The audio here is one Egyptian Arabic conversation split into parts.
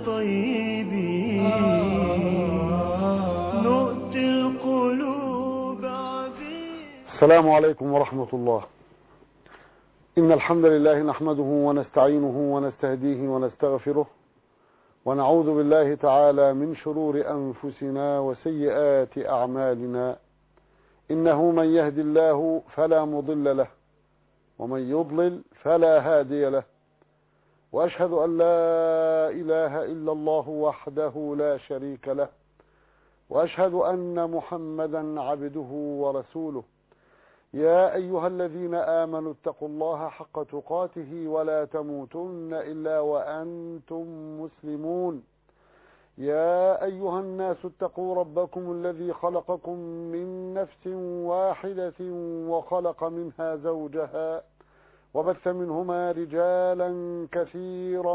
الطيبين نؤتي القلوب عزيز السلام عليكم ورحمة الله إن الحمد لله نحمده ونستعينه ونستهديه ونستغفره ونعوذ بالله تعالى من شرور أنفسنا وسيئات أعمالنا إنه من يهد الله فلا مضل له ومن يضلل فلا هادي له وأشهد أن لا إله إلا الله وحده لا شريك له وأشهد أن محمدا عبده ورسوله يا أيها الذين آمنوا اتقوا الله حق تقاته ولا تموتن إلا وأنتم مسلمون يا أيها الناس اتقوا ربكم الذي خلقكم من نفس واحدة وخلق منها زوجها وبث منهما رجالا كثيرا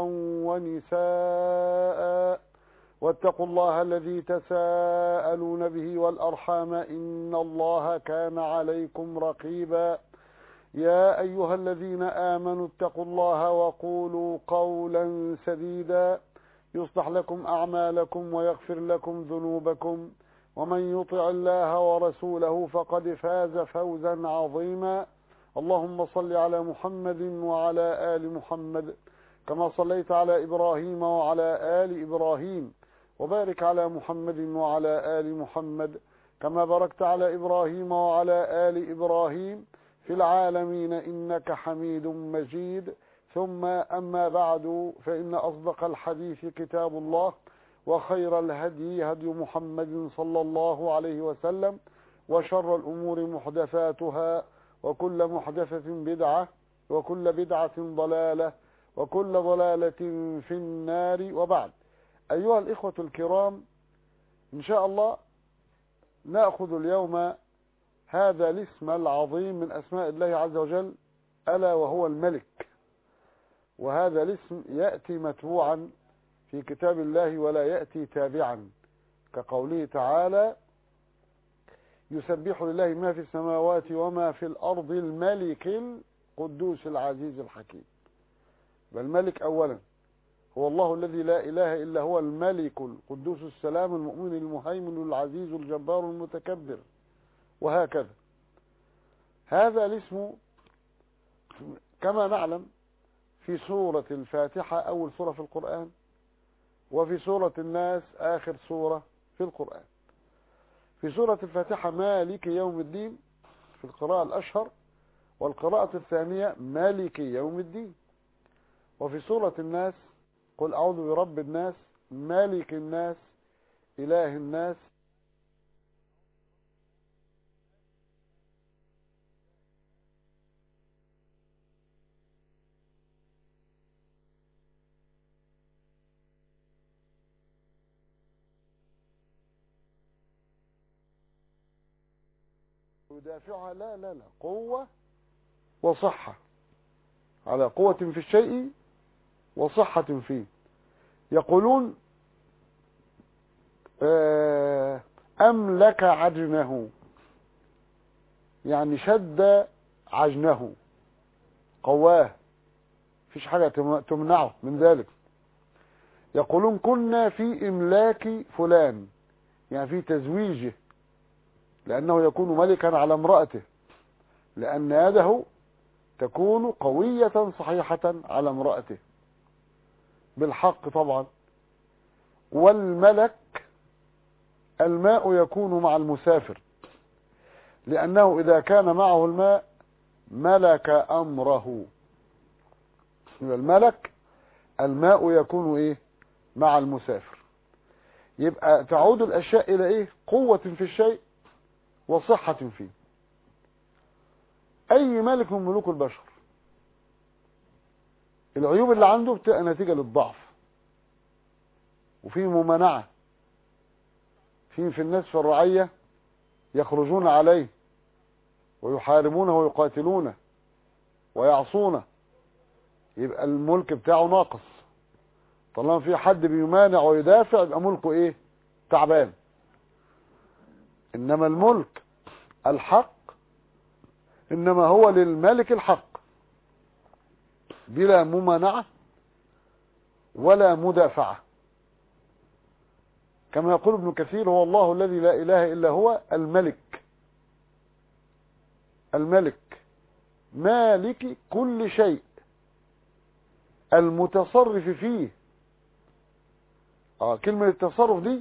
ونساء واتقوا الله الذي تساءلون به والأرحام إن الله كان عليكم رقيبا يا أيها الذين آمنوا اتقوا الله وقولوا قولا سديدا يصلح لكم أعمالكم ويغفر لكم ذنوبكم ومن يطع الله ورسوله فقد فاز فوزا عظيما اللهم صل على محمد وعلى آل محمد كما صليت على إبراهيم وعلى آل إبراهيم وبارك على محمد وعلى آل محمد كما باركت على إبراهيم وعلى آل إبراهيم في العالمين إنك حميد مجيد ثم أما بعد فإن أصدق الحديث كتاب الله وخير الهدي هدي محمد صلى الله عليه وسلم وشر الأمور محدثاتها وكل محدثة بدعة وكل بدعة ضلالة وكل ضلالة في النار وبعد أيها الإخوة الكرام إن شاء الله نأخذ اليوم هذا الاسم العظيم من أسماء الله عز وجل ألا وهو الملك وهذا الاسم يأتي متبوعا في كتاب الله ولا يأتي تابعا كقوله تعالى يسبح لله ما في السماوات وما في الأرض الملك القدوس العزيز الحكيم فالملك أولا هو الله الذي لا إله إلا هو الملك القدوس السلام المؤمن المهيمن العزيز الجبار المتكبر وهكذا هذا الاسم كما نعلم في سورة الفاتحة أول سورة في القرآن وفي سورة الناس آخر سورة في القرآن في سورة الفاتحة مالك يوم الدين في القراءة الأشهر والقراءة الثانية مالك يوم الدين وفي سورة الناس قل أعوذ برب الناس مالك الناس إله الناس يدافعها لا لا لا قوة وصحة على قوة في الشيء وصحة فيه يقولون أملك عجنه يعني شد عجنه قواه فيش حاجة تمنعه من ذلك يقولون كنا في إملاك فلان يعني في تزويجه لأنه يكون ملكا على امرأته لأن يده تكون قوية صحيحة على امرأته بالحق طبعا والملك الماء يكون مع المسافر لأنه إذا كان معه الماء ملك أمره الملك الماء يكون إيه مع المسافر يبقى تعود الأشياء إلى إيه قوة في الشيء وصحة فيه أي ملك من ملوك البشر العيوب اللي عنده بتبقى نتيجة للضعف وفي ممانعة في في الناس في الرعية يخرجون عليه ويحاربونه ويقاتلونه ويعصونه يبقى الملك بتاعه ناقص طالما في حد بيمانع ويدافع يبقى ملكه ايه تعبان انما الملك الحق انما هو للملك الحق بلا ممانعة ولا مدافعة كما يقول ابن كثير هو الله الذي لا إله إلا هو الملك الملك مالك كل شيء المتصرف فيه اه كلمة التصرف دي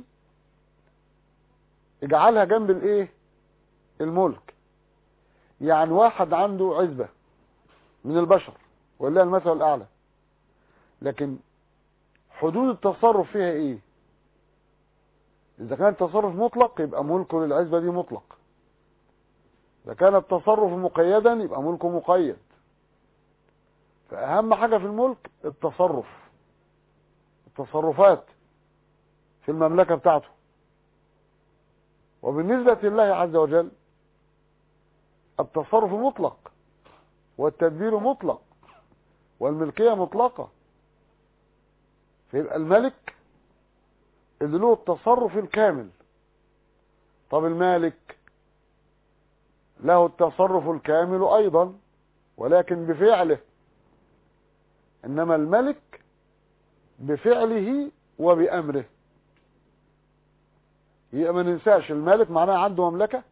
اجعلها جنب الايه الملك يعني واحد عنده عزبة من البشر ولله المثل الاعلى لكن حدود التصرف فيها ايه اذا كان التصرف مطلق يبقى ملكه للعزبة دي مطلق اذا كان التصرف مقيدا يبقى ملكه مقيد فاهم حاجة في الملك التصرف التصرفات في المملكة بتاعته وبالنسبة لله عز وجل التصرف مطلق والتدبير مطلق والملكية مطلقة فيبقى الملك اللي له التصرف الكامل طب المالك له التصرف الكامل ايضا ولكن بفعله انما الملك بفعله وبامره يبقى ما ننساش المالك معناه عنده مملكه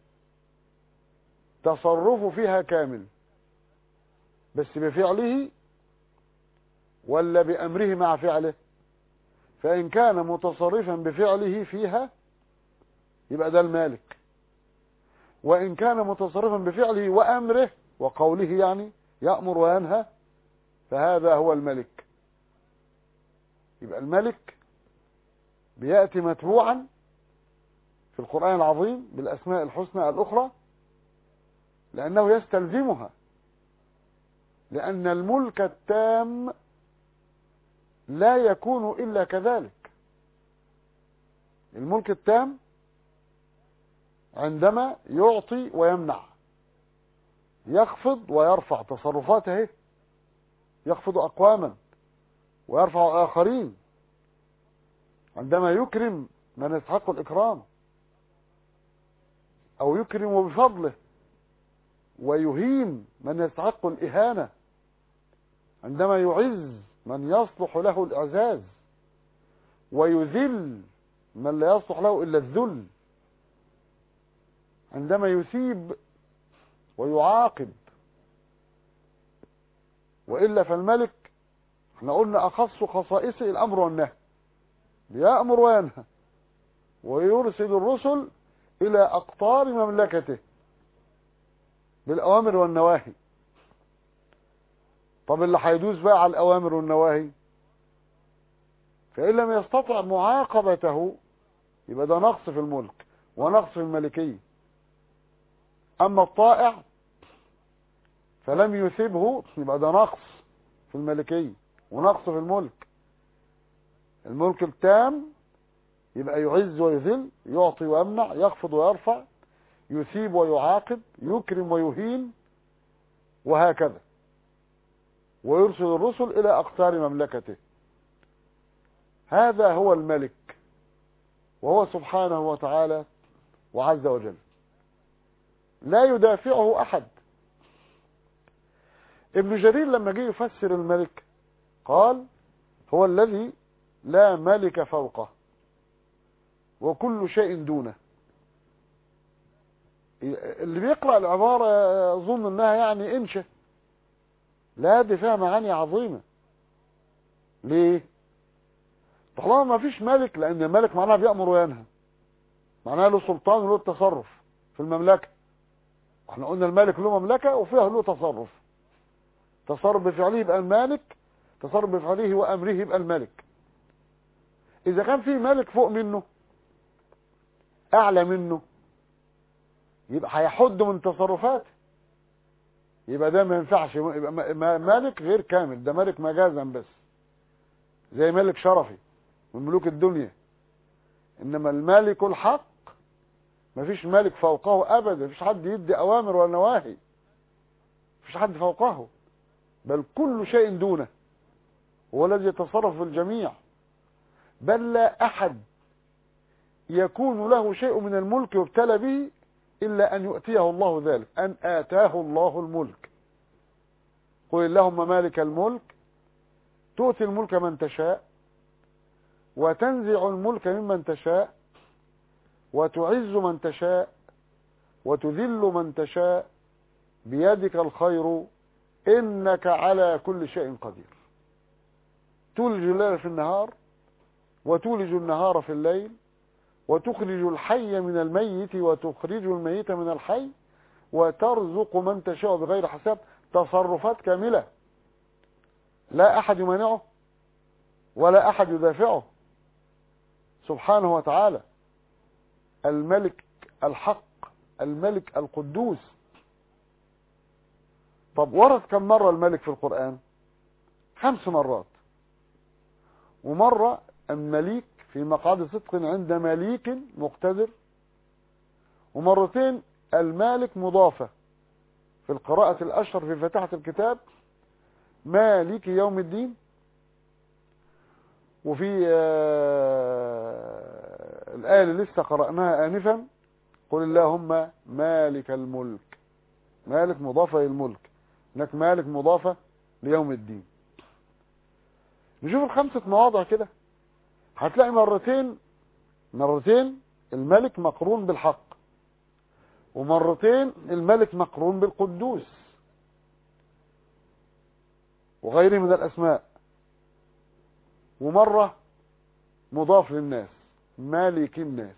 تصرفه فيها كامل بس بفعله ولا بأمره مع فعله فإن كان متصرفا بفعله فيها يبقى ده المالك وإن كان متصرفا بفعله وأمره وقوله يعني يأمر وينهى فهذا هو الملك يبقى الملك بيأتي متبوعا في القرآن العظيم بالأسماء الحسنى الأخرى لأنه يستلزمها لأن الملك التام لا يكون إلا كذلك الملك التام عندما يعطي ويمنع يخفض ويرفع تصرفاته يخفض أقواما ويرفع آخرين عندما يكرم من يستحق الإكرام أو يكرم بفضله ويهين من يستحق الإهانة عندما يعز من يصلح له الإعزاز ويذل من لا يصلح له إلا الذل عندما يثيب ويعاقب وإلا فالملك احنا قلنا أخص خصائصه الأمر والنهي بيأمر وينهى ويرسل الرسل إلى أقطار مملكته بالأوامر والنواهي طب اللي هيدوس بقى على الأوامر والنواهي فإن لم يستطع معاقبته يبقى ده نقص في الملك ونقص في الملكية أما الطائع فلم يثبه يبقى ده نقص في الملكية ونقص في الملك الملك التام يبقى يعز ويذل يعطي ويمنع يخفض ويرفع يثيب ويعاقب يكرم ويهين وهكذا ويرسل الرسل إلى أقطار مملكته هذا هو الملك وهو سبحانه وتعالى وعز وجل لا يدافعه أحد ابن جرير لما جه يفسر الملك قال هو الذي لا ملك فوقه وكل شيء دونه اللي بيقرأ العبارة أظن أنها يعني إنشاء لا دي فيها معاني عظيمة ليه طالما ما فيش ملك لأن الملك معناها بيأمر وينهى معناها له سلطان وله تصرف في المملكة احنا قلنا الملك له مملكة وفيها له تصرف تصرف بفعله يبقى المالك تصرف بفعله وأمره يبقى الملك إذا كان في ملك فوق منه أعلى منه يبقى هيحد من تصرفاته يبقى ده ما ينفعش يبقى مالك غير كامل ده مالك مجازا بس زي ملك شرفي من ملوك الدنيا انما المالك الحق مفيش مالك فوقه ابدا مفيش حد يدي اوامر ولا نواهي مفيش حد فوقه بل كل شيء دونه هو الذي يتصرف في الجميع بل لا احد يكون له شيء من الملك يبتلى به إلا أن يؤتيه الله ذلك أن آتاه الله الملك قل اللهم مالك الملك تؤتي الملك من تشاء وتنزع الملك ممن تشاء وتعز من تشاء وتذل من تشاء بيدك الخير إنك على كل شيء قدير تولج الليل في النهار وتولج النهار في الليل وتخرج الحي من الميت وتخرج الميت من الحي وترزق من تشاء بغير حساب تصرفات كاملة لا أحد يمانعه ولا أحد يدافعه سبحانه وتعالى الملك الحق الملك القدوس طب ورد كم مرة الملك في القرآن خمس مرات ومرة المليك في مقعد صدق عند مليك مقتدر ومرتين المالك مضافة في القراءة الأشهر في فتحة الكتاب مالك يوم الدين وفي آه الآية اللي لسه قرأناها آنفا قل اللهم مالك الملك مالك مضافة للملك هناك مالك مضافة ليوم الدين نشوف الخمسة مواضع كده هتلاقي مرتين مرتين الملك مقرون بالحق ومرتين الملك مقرون بالقدوس وغيره من الأسماء ومرة مضاف للناس مالك الناس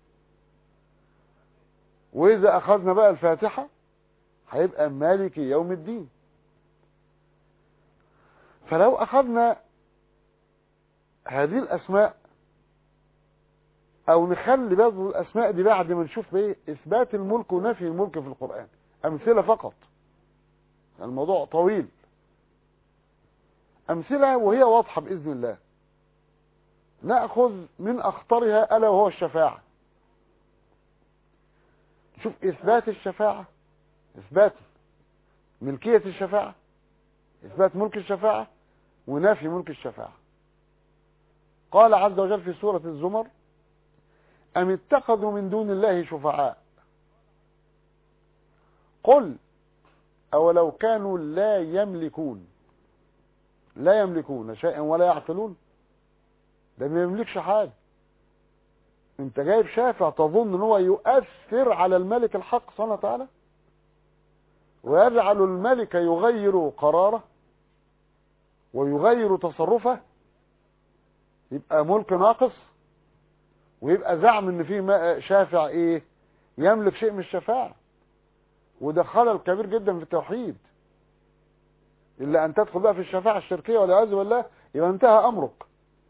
وإذا أخذنا بقى الفاتحة هيبقى مالك يوم الدين فلو أخذنا هذه الأسماء أو نخلي بعض الأسماء دي بعد ما نشوف بإيه إثبات الملك ونفي الملك في القرآن أمثلة فقط الموضوع طويل أمثلة وهي واضحة بإذن الله نأخذ من أخطرها ألا وهو الشفاعة شوف إثبات الشفاعة إثبات ملكية الشفاعة إثبات ملك الشفاعة ونفي ملك الشفاعة قال عز وجل في سورة الزمر أم اتخذوا من دون الله شفعاء قل أولو كانوا لا يملكون لا يملكون شيئا ولا يعقلون ده ما يملكش حاجة انت جايب شافع تظن ان هو يؤثر على الملك الحق سبحانه وتعالى ويجعل الملك يغير قراره ويغير تصرفه يبقى ملك ناقص ويبقى زعم ان في شافع ايه يملك شيء من الشفاعة وده خلل كبير جدا في التوحيد الا ان تدخل بقى في الشفاعة الشركية والعياذ بالله يبقى انتهى امرك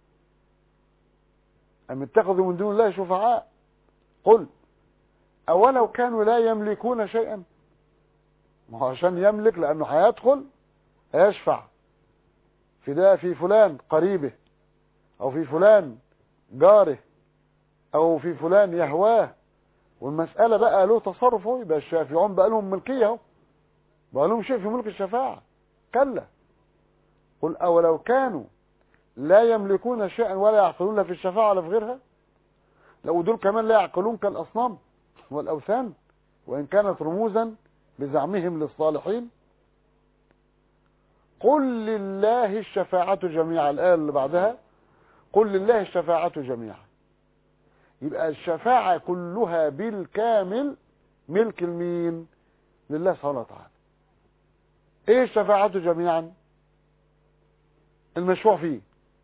ام اتخذوا من دون الله شفعاء قل اولو كانوا لا يملكون شيئا ما هو عشان يملك لانه هيدخل هيشفع في ده في فلان قريبه او في فلان جاره او في فلان يهواه والمسألة بقى له تصرف هو يبقى الشافعون بقى لهم ملكية اهو بقى لهم شيء في ملك الشفاعة كلا قل اولو كانوا لا يملكون شيئا ولا يعقلون لا في الشفاعة ولا في غيرها لو دول كمان لا يعقلون كالأصنام والأوثان وإن كانت رموزا بزعمهم للصالحين قل لله الشفاعة جميعا الآية اللي بعدها قل لله الشفاعة جميعا يبقى الشفاعة كلها بالكامل ملك المين لله سبحانه وتعالى ايه الشفاعة جميعا المشروع فيه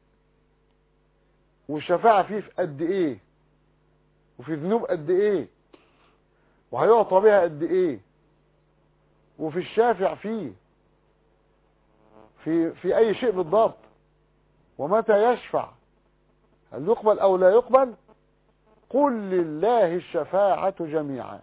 والشفاعة فيه في قد ايه وفي ذنوب قد ايه وهيعطى بها قد ايه وفي الشافع فيه في في اي شيء بالضبط ومتى يشفع هل يقبل او لا يقبل قل لله الشفاعة جميعا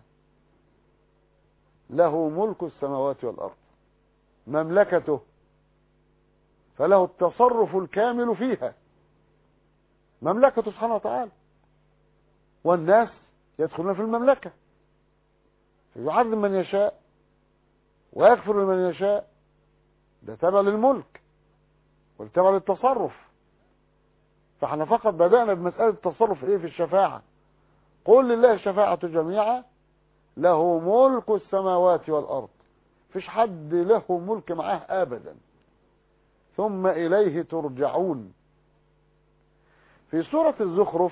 له ملك السماوات والأرض مملكته فله التصرف الكامل فيها مملكته سبحانه وتعالى والناس يدخلون في المملكة فيعذب من يشاء ويغفر لمن يشاء ده تبع للملك والتبع للتصرف فاحنا فقط بدأنا بمسألة التصرف ايه في الشفاعة قل لله الشفاعة جميعا له ملك السماوات والأرض فيش حد له ملك معاه أبدا ثم إليه ترجعون في سورة الزخرف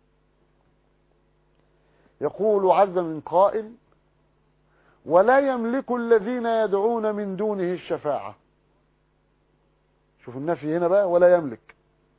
يقول عز من قائل ولا يملك الذين يدعون من دونه الشفاعة شوف النفي هنا بقى ولا يملك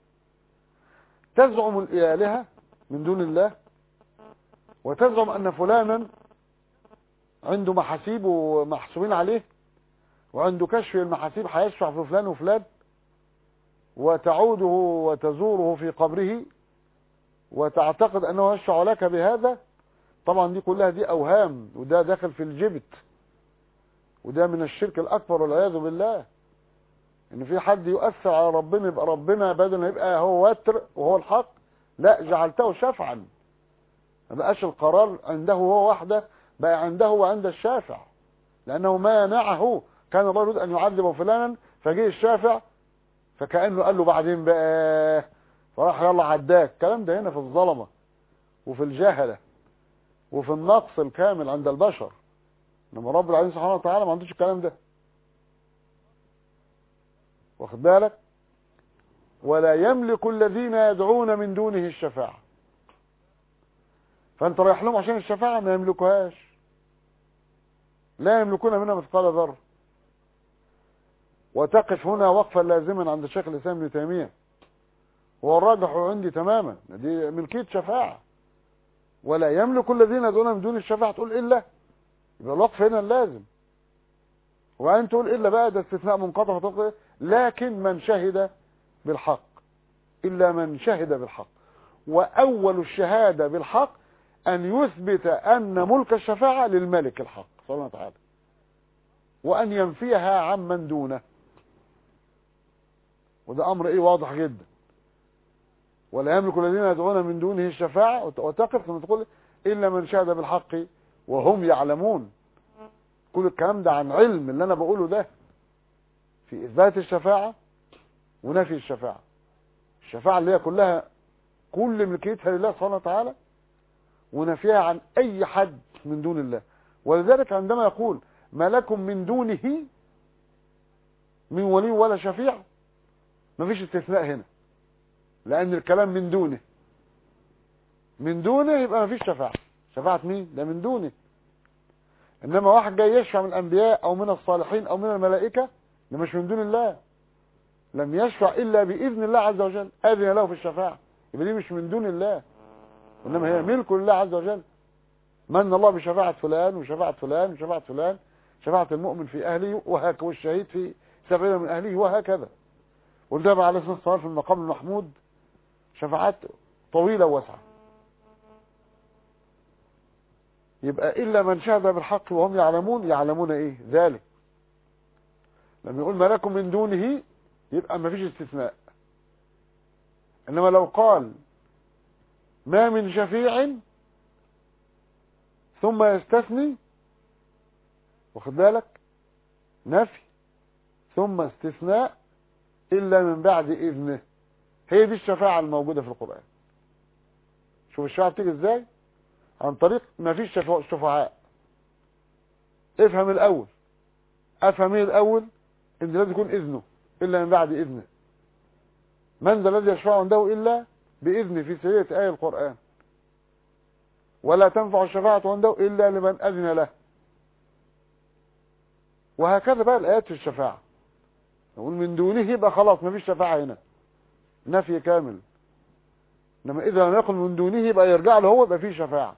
تزعم الآلهة من دون الله وتزعم أن فلانا عنده محاسيب ومحسوبين عليه وعنده كشف المحاسيب هيشفع في فلان وفلان وتعوده وتزوره في قبره وتعتقد أنه يشفع لك بهذا طبعا دي كلها دي أوهام وده داخل في الجبت وده من الشرك الأكبر والعياذ بالله ان في حد يؤثر على ربنا يبقى ربنا بدل ما يبقى هو وتر وهو الحق لا جعلته شفعا ما بقاش القرار عنده هو وحده بقى عنده وعند الشافع لانه مانعه كان الله يريد ان يعذب فلانا فجه الشافع فكانه قال له بعدين بقى فراح يلا عداك الكلام ده هنا في الظلمه وفي الجهله وفي النقص الكامل عند البشر انما رب العالمين سبحانه وتعالى ما عندوش الكلام ده واخد بالك ولا يملك الذين يدعون من دونه الشفاعة فانت رايح لهم عشان الشفاعة ما يملكوهاش لا يملكون منها مثقال ذرة وتقف هنا وقفا لازما عند الشيخ الاسلام ابن تيمية هو الراجح عندي تماما دي ملكية شفاعة ولا يملك الذين يدعون من دون الشفاعة تقول إلا يبقى الوقف هنا لازم وبعدين تقول إلا بقى ده استثناء منقطع فتقول لكن من شهد بالحق إلا من شهد بالحق وأول الشهادة بالحق أن يثبت أن ملك الشفاعة للملك الحق سبحانه وتعالى وأن ينفيها عمن دونه وده أمر إيه واضح جدا ولا يملك الذين يدعون من دونه الشفاعة وتقف كما تقول إلا من شهد بالحق وهم يعلمون كل الكلام ده عن علم اللي أنا بقوله ده في إثبات الشفاعة ونفي الشفاعة الشفاعة اللي هي كلها كل ملكيتها لله سبحانه وتعالى ونفيها عن أي حد من دون الله ولذلك عندما يقول ما لكم من دونه من ولي ولا شفيع مفيش استثناء هنا لأن الكلام من دونه من دونه يبقى مفيش شفاعة شفاعة مين ده من دونه إنما واحد جاي يشفع من الأنبياء أو من الصالحين أو من الملائكة ده مش من دون الله لم يشفع إلا بإذن الله عز وجل أذن له في الشفاعة يبقى دي مش من دون الله وإنما هي ملك لله عز وجل من الله بشفاعة فلان وشفاعة فلان وشفاعة فلان شفاعة المؤمن في أهله وهكذا والشهيد في سبعين من أهله وهكذا وده عليه الصلاة والسلام في المقام المحمود شفاعات طويلة وواسعة يبقى إلا من شهد بالحق وهم يعلمون يعلمون إيه ذلك لما يقول ما لكم من دونه يبقى ما فيش استثناء إنما لو قال ما من شفيع ثم يستثني واخد بالك نفي ثم استثناء إلا من بعد إذنه هي دي الشفاعة الموجودة في القرآن شوف الشفاعة بتيجي ازاي عن طريق ما فيش شفعاء افهم الأول افهم ايه الأول ان لازم يكون إذنه إلا من بعد إذنه من ذا الذي يشفع عنده إلا بإذنه في سيرة آية القرآن ولا تنفع الشفاعة عنده إلا لمن أذن له وهكذا بقى الآيات في الشفاعة نقول من دونه يبقى خلاص ما فيش شفاعة هنا نفي كامل انما اذا لم يقل من دونه يبقى يرجع له هو يبقى فيه شفاعة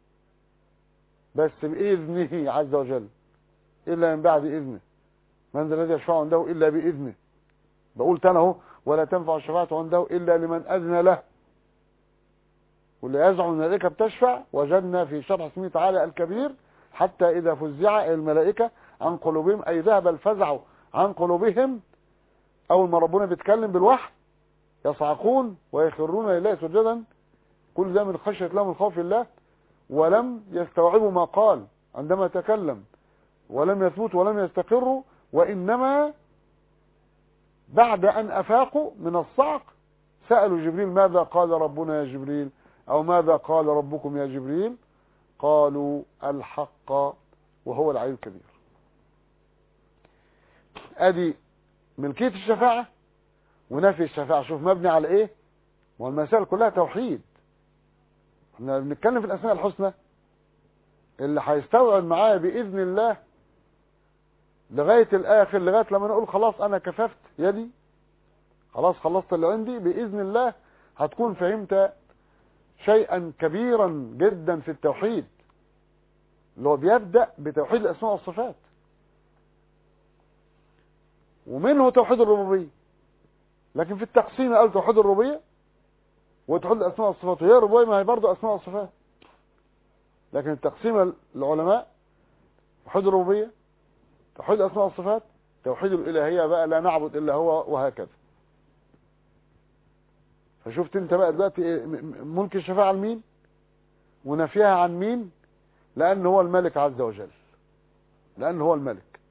بس بإذنه عز وجل إلا من بعد إذنه من ذا الذي يشفع عنده إلا بإذنه بقول تاني اهو ولا تنفع الشفاعة عنده إلا لمن أذن له واللي يزعم الملائكة بتشفع وجدنا في شرح اسمه تعالى الكبير حتى إذا فزع الملائكة عن قلوبهم أي ذهب الفزع عن قلوبهم أول ما ربنا بيتكلم بالوحي يصعقون ويخرون لله سجدا كل ده من خشية الله من خوف الله ولم يستوعبوا ما قال عندما تكلم ولم يثبتوا ولم يستقروا وإنما بعد أن أفاقوا من الصعق سألوا جبريل ماذا قال ربنا يا جبريل أو ماذا قال ربكم يا جبريل قالوا الحق وهو العلي الكبير ادي ملكية الشفاعة ونفي الشفاعة شوف مبني على ايه والمسائل كلها توحيد احنا بنتكلم في الاسماء الحسنى اللي هيستوعب معايا باذن الله لغايه الاخر لغايه لما نقول خلاص انا كففت يدي خلاص خلصت اللي عندي باذن الله هتكون فهمت شيئا كبيرا جدا في التوحيد اللي هو بيبدا بتوحيد الاسماء والصفات ومنه توحيد الربوبيه لكن في التقسيم قال توحيد الربوبيه وتوحيد الاسماء والصفات وهي الربوبيه ما هي برضه اسماء وصفات لكن التقسيم العلماء توحيد الربوبيه توحيد الاسماء والصفات توحيد الالهيه بقى لا نعبد الا هو وهكذا فشفت انت بقى دلوقتي إيه؟ م- م- ملك الشفاعه لمين ونفيها عن مين لان هو الملك عز وجل لان هو الملك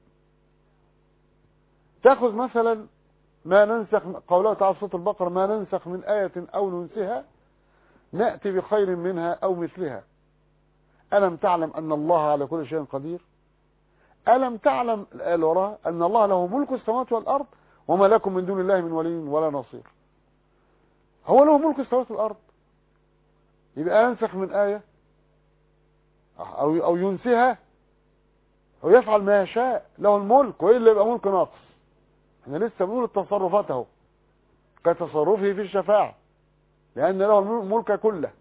تاخذ مثلا ما ننسخ قوله تعالى في سوره البقره ما ننسخ من ايه او ننسها ناتي بخير منها او مثلها الم تعلم ان الله على كل شيء قدير الم تعلم الايه اللي وراها ان الله له ملك السماوات والارض وما لكم من دون الله من ولي ولا نصير هو له ملك السماوات والارض يبقى ينسخ من ايه او او ينسيها او يفعل ما يشاء له الملك والا يبقى ملك ناقص احنا لسه بنقول التصرفات اهو كتصرفه في الشفاعه لان له الملك كله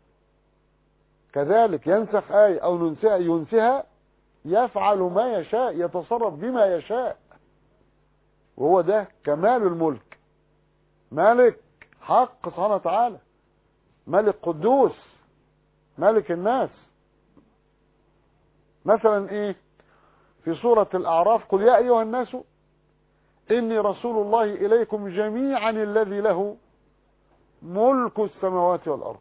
كذلك ينسخ آية أو ننسها ينسها يفعل ما يشاء يتصرف بما يشاء وهو ده كمال الملك ملك حق سبحانه وتعالى ملك قدوس ملك الناس مثلا ايه في سورة الأعراف قل يا أيها الناس إني رسول الله إليكم جميعا الذي له ملك السماوات والأرض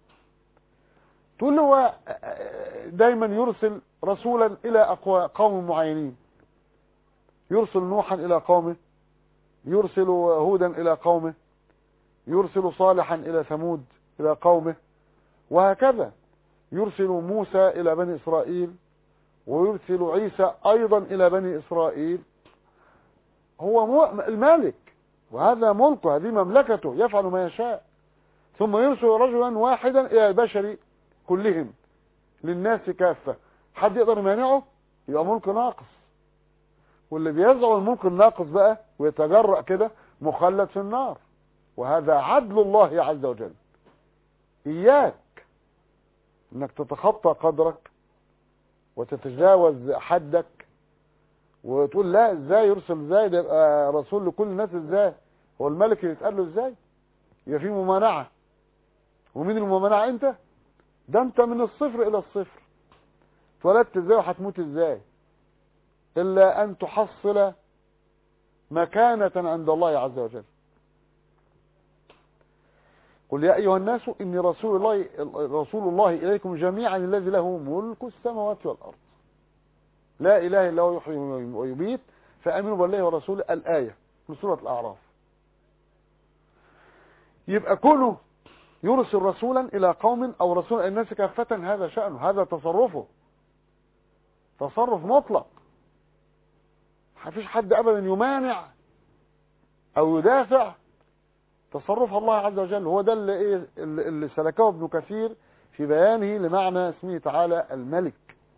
تقول هو دايما يرسل رسولا إلى أقوى قوم معينين يرسل نوحا إلى قومه يرسل هودا إلى قومه يرسل صالحا إلى ثمود إلى قومه وهكذا يرسل موسى إلى بني إسرائيل ويرسل عيسى أيضا إلى بني إسرائيل هو المالك وهذا ملكه هذه مملكته يفعل ما يشاء ثم يرسل رجلا واحدا إلى البشر كلهم للناس كافة حد يقدر يمانعه يبقى ملك ناقص واللي بيزعم الملك الناقص بقى ويتجرأ كده مخلد في النار وهذا عدل الله عز وجل إياك انك تتخطى قدرك وتتجاوز حدك وتقول لا ازاي يرسل ازاي ده يبقى رسول لكل الناس ازاي هو الملك اللي يتقال له ازاي يبقى في ممانعه ومين الممانعه انت ده انت من الصفر الى الصفر اتولدت ازاي وهتموت ازاي الا ان تحصل مكانة عند الله عز وجل قل يا ايها الناس اني رسول الله رسول الله اليكم جميعا الذي له ملك السماوات والارض لا اله الا هو يحيي ويميت فامنوا بالله ورسوله الايه من سوره الاعراف يبقى كله يرسل رسولا الى قوم او رسولا الى الناس كافه هذا شانه هذا تصرفه تصرف مطلق مفيش حد ابدا يمانع او يدافع تصرف الله عز وجل هو ده اللي ايه اللي سلكه ابن كثير في بيانه لمعنى اسمه تعالى الملك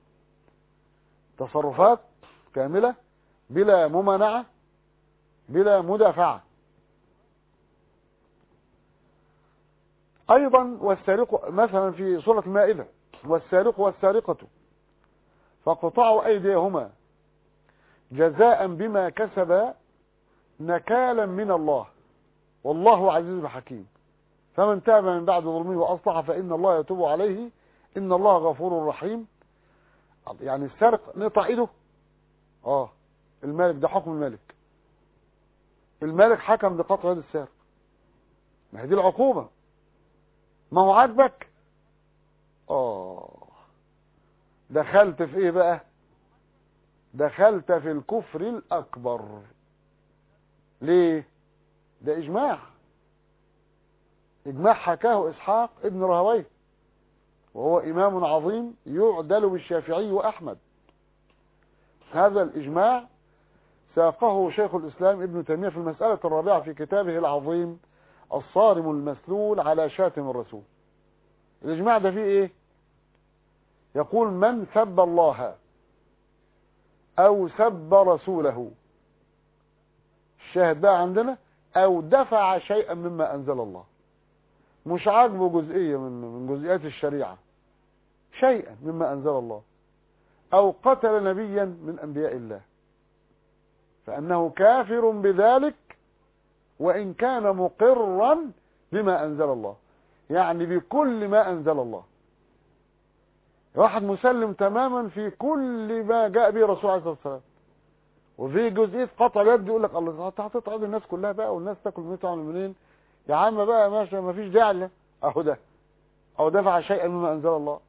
تصرفات كاملة بلا ممانعة بلا مدافعة ايضا والسارق مثلا في سورة المائدة والسارق والسارقة فاقطعوا ايديهما جزاء بما كسبا نكالا من الله والله عزيز حكيم فمن تاب من بعد ظلمه واصلح فان الله يتوب عليه ان الله غفور رحيم يعني السارق نقطع ايده اه المالك ده حكم الملك الملك حكم بقطع يد السارق ما هي دي العقوبة ما هو عاجبك اه دخلت في ايه بقى دخلت في الكفر الاكبر ليه ده اجماع اجماع حكاه اسحاق ابن راهويه وهو امام عظيم يعدل بالشافعي واحمد هذا الاجماع ساقه شيخ الاسلام ابن تيميه في المساله الرابعه في كتابه العظيم الصارم المسلول على شاتم الرسول الإجماع ده فيه إيه يقول من سب الله أو سب رسوله الشاهد بقى عندنا أو دفع شيئا مما أنزل الله مش عاجبه جزئية من من جزئيات الشريعة شيئا مما أنزل الله أو قتل نبيا من أنبياء الله فأنه كافر بذلك وإن كان مقرا بما أنزل الله يعني بكل ما أنزل الله واحد مسلم تماما في كل ما جاء به الرسول عليه الصلاة والسلام وفي جزئية قطع اليد يقول لك الله انت هتقطع يد الناس كلها بقى والناس تاكل منين تعمل منين يا عم بقى ماشي ما فيش داعي له. اهو ده او دفع شيئا مما انزل الله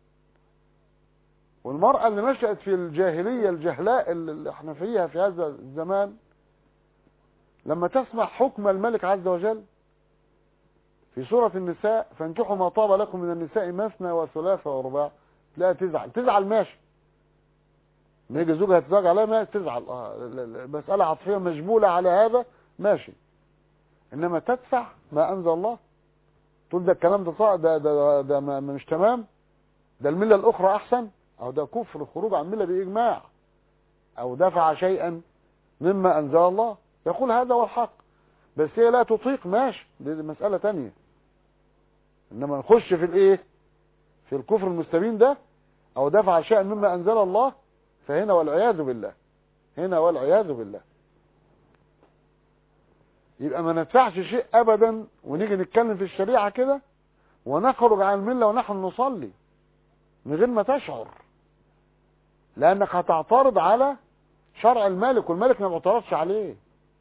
والمرأة اللي نشأت في الجاهلية الجهلاء اللي احنا فيها في هذا الزمان لما تسمع حكم الملك عز وجل في سورة النساء فانكحوا ما طاب لكم من النساء مثنى وثلاثة ورباع تلاقيها تزعل تزعل ماشي ما يجي زوجها تزعل عليها ما تزعل اه المسألة عاطفية مجبولة على هذا ماشي انما تدفع ما انزل الله تقول ده الكلام ده صح ده ده, ده ما مش تمام ده الملة الاخرى احسن او ده كفر خروج عن الملة باجماع او دفع شيئا مما انزل الله يقول هذا هو الحق بس هي لا تطيق ماشي دي مسألة تانية انما نخش في الايه في الكفر المستبين ده او دفع شيئا مما انزل الله فهنا والعياذ بالله هنا والعياذ بالله يبقى ما ندفعش شيء ابدا ونيجي نتكلم في الشريعة كده ونخرج عن الملة ونحن نصلي من غير ما تشعر لانك هتعترض على شرع الملك والملك ما بيعترضش عليه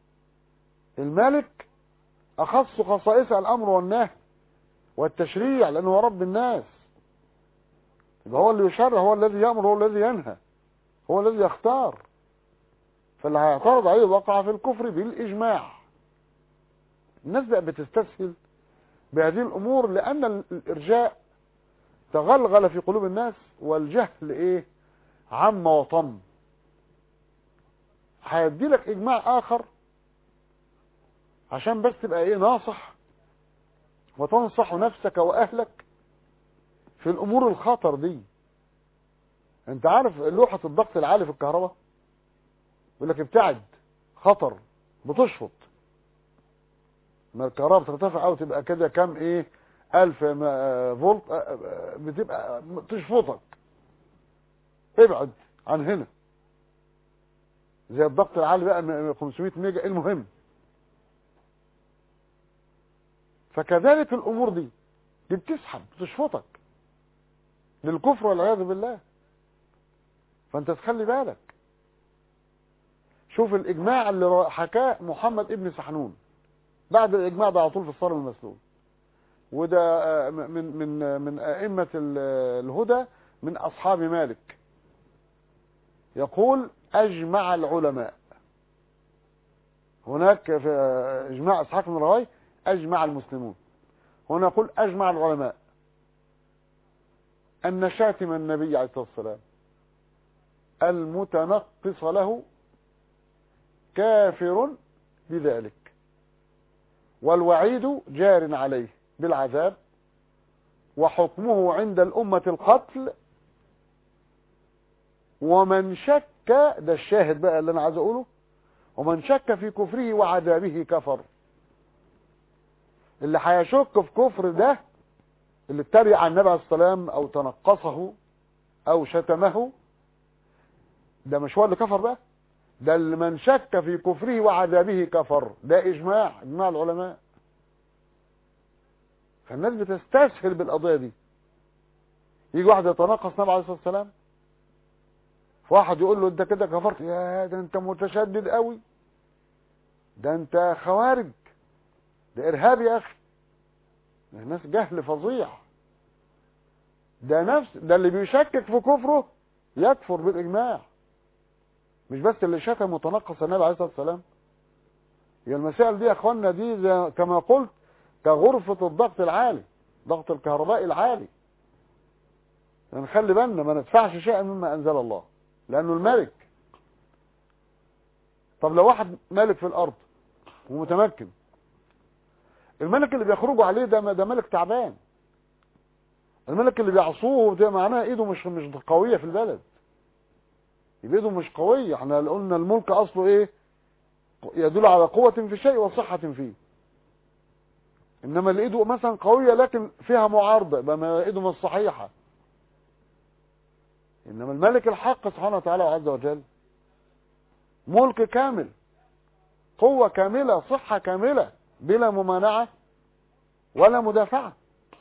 الملك اخص خصائص الامر والنهي والتشريع لانه هو رب الناس يبقى هو اللي يشرع هو الذي يامر هو الذي ينهى هو الذي يختار فاللي هيعترض عليه وقع في الكفر بالاجماع الناس بقى بتستسهل بهذه الامور لان الارجاء تغلغل في قلوب الناس والجهل ايه عم وطم هيدي لك اجماع اخر عشان بس تبقى ايه ناصح وتنصح نفسك واهلك في الامور الخطر دي انت عارف لوحة الضغط العالي في الكهرباء يقول لك ابتعد خطر بتشفط ما الكهرباء بترتفع او تبقى كده كام ايه الف فولت بتبقى تشفطك ابعد عن هنا زي الضغط العالي بقى 500 ميجا المهم فكذلك الامور دي دي بتسحب بتشفطك للكفر والعياذ بالله فانت تخلي بالك شوف الاجماع اللي حكاه محمد ابن سحنون بعد الاجماع ده على طول في الصارم المسلول وده من من من ائمه الهدى من اصحاب مالك يقول اجمع العلماء هناك في اجماع اسحاق بن راهويه اجمع المسلمون هنا يقول اجمع العلماء ان شاتم النبي عليه الصلاه والسلام المتنقص له كافر بذلك والوعيد جار عليه بالعذاب وحكمه عند الأمة القتل ومن شك ده الشاهد بقى اللي أنا عايز أقوله ومن شك في كفره وعذابه كفر اللي هيشك في كفر ده اللي اتريق على النبي عليه السلام أو تنقصه أو شتمه ده مش هو اللي كفر بقى ده اللي من شك في كفره وعذابه كفر ده اجماع اجماع العلماء فالناس بتستسهل بالقضيه دي يجي واحد يتناقص النبي عليه الصلاه والسلام فواحد يقول له انت كده كفرت يا ده انت متشدد قوي ده انت خوارج ده ارهابي يا اخي ده الناس جهل فظيع ده نفس ده اللي بيشكك في كفره يكفر بالاجماع مش بس اللي شتم وتنقص النبي عليه الصلاه والسلام هي المسائل دي يا اخوانا دي زي كما قلت كغرفه الضغط العالي ضغط الكهربائي العالي نخلي بالنا ما ندفعش شيئا مما انزل الله لانه الملك طب لو واحد مالك في الارض ومتمكن الملك اللي بيخرجوا عليه ده ده ملك تعبان الملك اللي بيعصوه ده معناه ايده مش مش قويه في البلد يبقى ايده مش قويه احنا قلنا الملك اصله ايه يدل على قوه في شيء وصحه فيه انما اللي ايده مثلا قويه لكن فيها معارضه يبقى ما ايده مش صحيحه انما الملك الحق سبحانه وتعالى عز وجل ملك كامل قوه كامله صحه كامله بلا ممانعه ولا مدافعه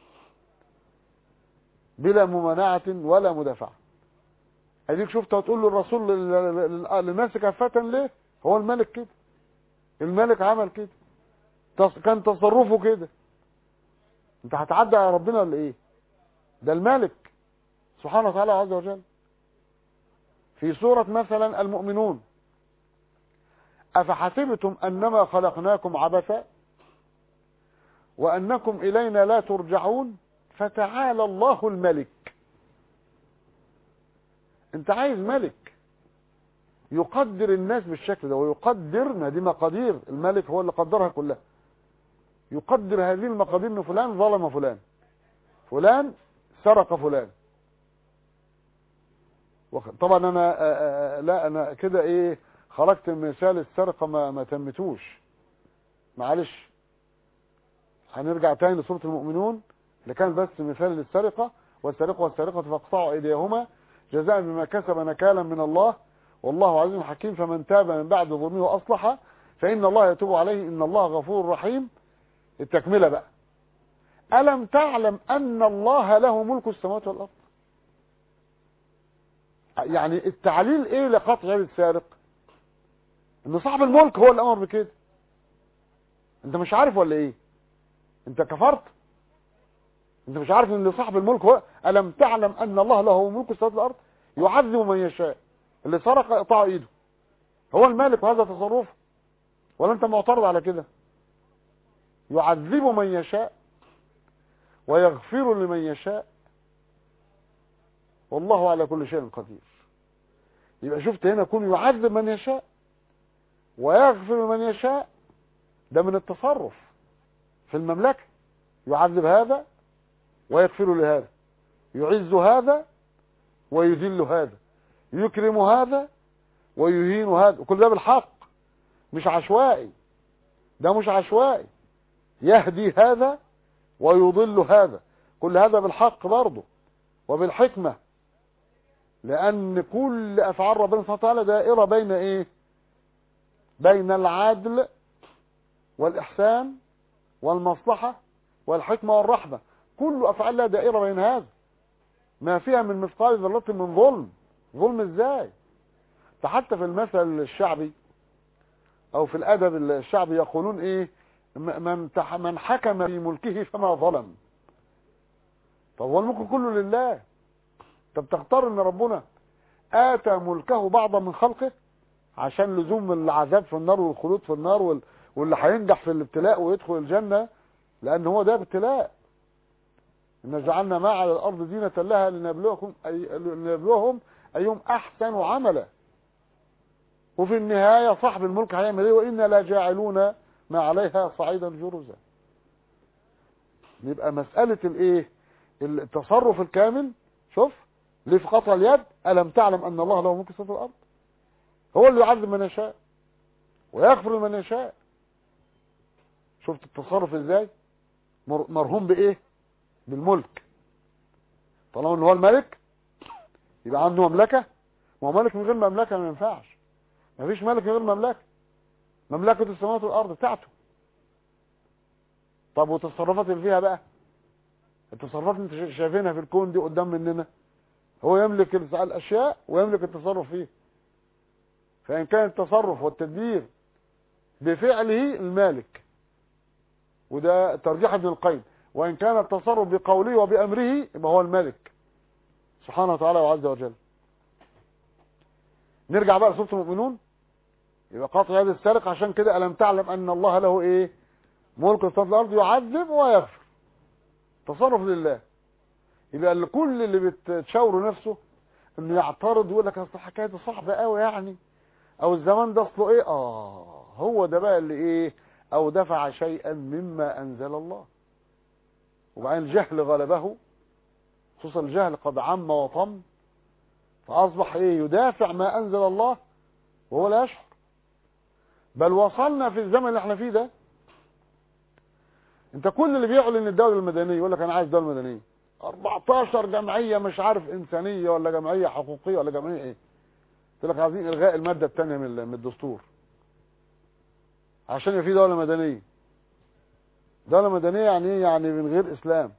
بلا ممانعه ولا مدافعه اديك شفت هتقول للرسول للناس كافه ليه هو الملك كده الملك عمل كده تص- كان تصرفه كده انت هتعدى على ربنا ولا ايه ده الملك سبحانه وتعالى عز وجل في سورة مثلا المؤمنون أفحسبتم أنما خلقناكم عبثا وأنكم إلينا لا ترجعون فتعالى الله الملك انت عايز ملك يقدر الناس بالشكل ده ويقدرنا دي مقادير الملك هو اللي قدرها كلها يقدر هذه المقادير ان فلان ظلم فلان فلان سرق فلان وخ- طبعا انا آه، آه، لا انا كده ايه خرجت من مثال السرقه ما ما تمتوش معلش هنرجع تاني لسوره المؤمنون اللي كان بس مثال للسرقه والسرقه والسرقه فاقطعوا ايديهما جزاء بما كسب نكالا من الله والله عزيز حكيم فمن تاب من بعد ظلمه واصلح فان الله يتوب عليه ان الله غفور رحيم التكمله بقى الم تعلم ان الله له ملك السماوات والارض يعني التعليل ايه لقطع يد السارق ان صاحب الملك هو اللي امر بكده انت مش عارف ولا ايه انت كفرت انت مش عارف ان صاحب الملك هو الم تعلم ان الله له ملك السماوات والارض يعذب من يشاء اللي سرق اقطع ايده هو المالك وهذا تصرفه ولا انت معترض على كده يعذب من يشاء ويغفر لمن يشاء والله على كل شيء قدير يبقى شفت هنا يكون يعذب من يشاء ويغفر من يشاء ده من التصرف في المملكة يعذب هذا ويغفر لهذا يعز هذا ويذل هذا يكرم هذا ويهين هذا وكل ده بالحق مش عشوائي ده مش عشوائي يهدي هذا ويضل هذا كل هذا بالحق برضه وبالحكمة لأن كل أفعال ربنا سبحانه وتعالى دائرة بين إيه بين العدل والإحسان والمصلحة والحكمة والرحمة كل أفعال لها دائرة بين هذا ما فيها من مثقال ذرة من ظلم ظلم ازاي ده حتى في المثل الشعبي او في الادب الشعبي يقولون ايه م- من تح- من حكم في ملكه فما ظلم طب هو الملك كله لله طب تختار ان ربنا اتى ملكه بعضا من خلقه عشان لزوم العذاب في النار والخلود في النار وال... واللي هينجح في الابتلاء ويدخل الجنة لان هو ده ابتلاء إن جعلنا ما على الأرض زينة لها لنبلوكم أي لنبلوهم أيهم أحسن عملا وفي النهاية صاحب الملك هيعمل إيه وإنا لا جاعلون ما عليها صعيدا جرزا يبقى مسألة الإيه التصرف الكامل شوف ليه في قطع اليد ألم تعلم أن الله له ملك السماوات والأرض هو اللي يعذب من يشاء ويغفر من يشاء شفت التصرف ازاي مر- مرهون بايه بالملك طالما ان هو الملك يبقى عنده مملكة ما هو ملك من غير مملكة ما ينفعش ما فيش ملك من غير مملكة مملكة السماوات والأرض بتاعته طب والتصرفات اللي فيها بقى التصرفات اللي انت شايفينها في الكون دي قدام مننا هو يملك الأشياء ويملك التصرف فيه فإن كان التصرف والتدبير بفعله المالك وده ترجيح ابن القيم وإن كان التصرف بقوله وبأمره يبقى هو الملك سبحانه وتعالى وعز وجل نرجع بقى لسورة المؤمنون يبقى قاطع يد السارق عشان كده ألم تعلم أن الله له إيه ملك السماوات والأرض يعذب ويغفر تصرف لله يبقى اللي كل اللي بتشاوره نفسه انه يعترض ويقول لك اصل الحكايه دي صعبه قوي يعني او الزمان ده اصله ايه اه هو ده بقى اللي ايه او دفع شيئا مما انزل الله وبعدين الجهل غلبه خصوصا الجهل قد عم وطم فاصبح ايه يدافع ما انزل الله وهو لا يشعر بل وصلنا في الزمن اللي احنا فيه ده انت كل اللي بيعلن الدوله المدنيه يقول لك انا عايز دوله مدنيه 14 جمعيه مش عارف انسانيه ولا جمعيه حقوقيه ولا جمعيه ايه يقول لك عايزين الغاء الماده الثانيه من من الدستور عشان يبقى في دوله مدنيه دوله مدنيه يعني ايه يعني من غير اسلام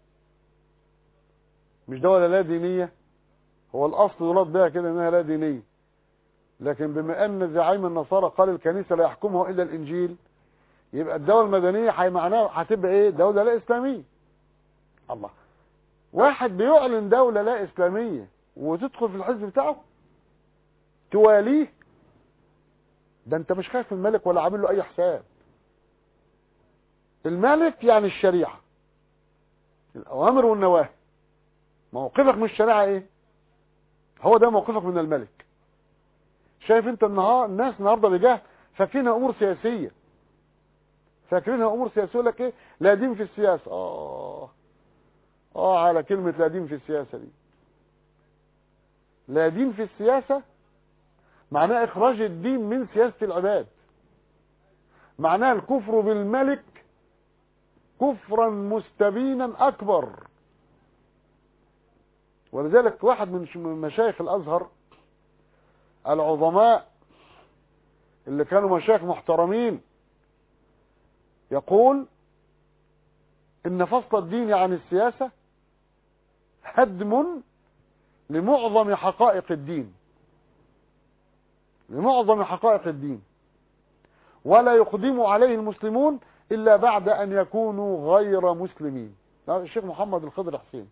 مش دوله لا دينيه هو الاصل يراد بها كده انها لا دينيه لكن بما ان زعيم النصارى قال الكنيسه لا يحكمها الا الانجيل يبقى الدوله المدنيه هي معناها هتبقى ايه دوله لا اسلاميه الله واحد بيعلن دوله لا اسلاميه وتدخل في الحزب بتاعه تواليه ده انت مش خايف من الملك ولا عامل له اي حساب الملك يعني الشريعه الاوامر والنواهي موقفك من الشريعه ايه هو ده موقفك من الملك شايف انت النهار الناس النهارده بجاه فاكرينها امور سياسيه فاكرينها امور سياسيه يقول لك ايه لا دين في السياسه اه اه على كلمه لا دين في السياسه دي لا دين في السياسه معناه اخراج الدين من سياسه العباد معناه الكفر بالملك كفرا مستبينا اكبر ولذلك واحد من مشايخ الازهر العظماء اللي كانوا مشايخ محترمين يقول ان فصل الدين عن السياسة هدم لمعظم حقائق الدين لمعظم حقائق الدين ولا يقدم عليه المسلمون الا بعد ان يكونوا غير مسلمين الشيخ محمد الخضر حسين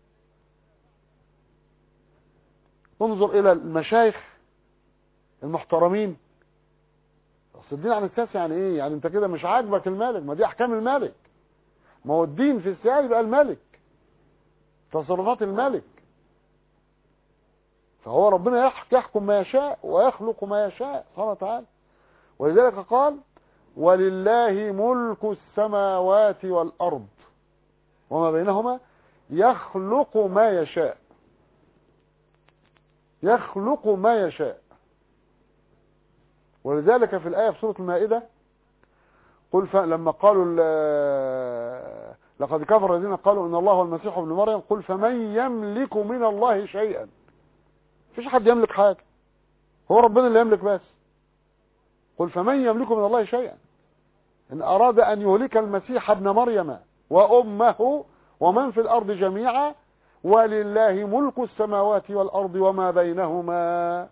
انظر الى المشايخ المحترمين اصل الدين عن السياسه يعني ايه يعني انت كده مش عاجبك الملك ما دي احكام الملك ما هو الدين في السياسه يبقى الملك تصرفات الملك فهو ربنا يحكم ما يشاء ويخلق ما يشاء سبحانه وتعالى ولذلك قال ولله ملك السماوات والارض وما بينهما يخلق ما يشاء يخلق ما يشاء ولذلك في الآية في سورة المائدة قل ف... لما قالوا ال... لقد كفر الذين قالوا ان الله هو المسيح ابن مريم قل فمن يملك من الله شيئا مفيش حد يملك حاجة هو ربنا اللي يملك بس قل فمن يملك من الله شيئا ان اراد ان يهلك المسيح ابن مريم وامه ومن في الارض جميعا ولله ملك السماوات والارض وما بينهما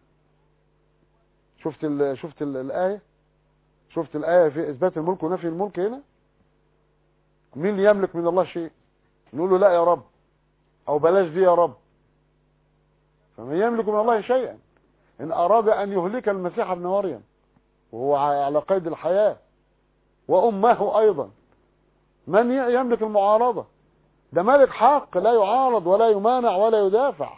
شفت ال شفت ال الايه شفت الايه في اثبات الملك ونفي الملك هنا مين اللي يملك من الله شيء نقول له لا يا رب او بلاش دي يا رب فمن يملك من الله شيئا ان اراد ان يهلك المسيح ابن مريم وهو على قيد الحياه وامه ايضا من يملك المعارضه ده ملك حق لا يعارض ولا يمانع ولا يدافع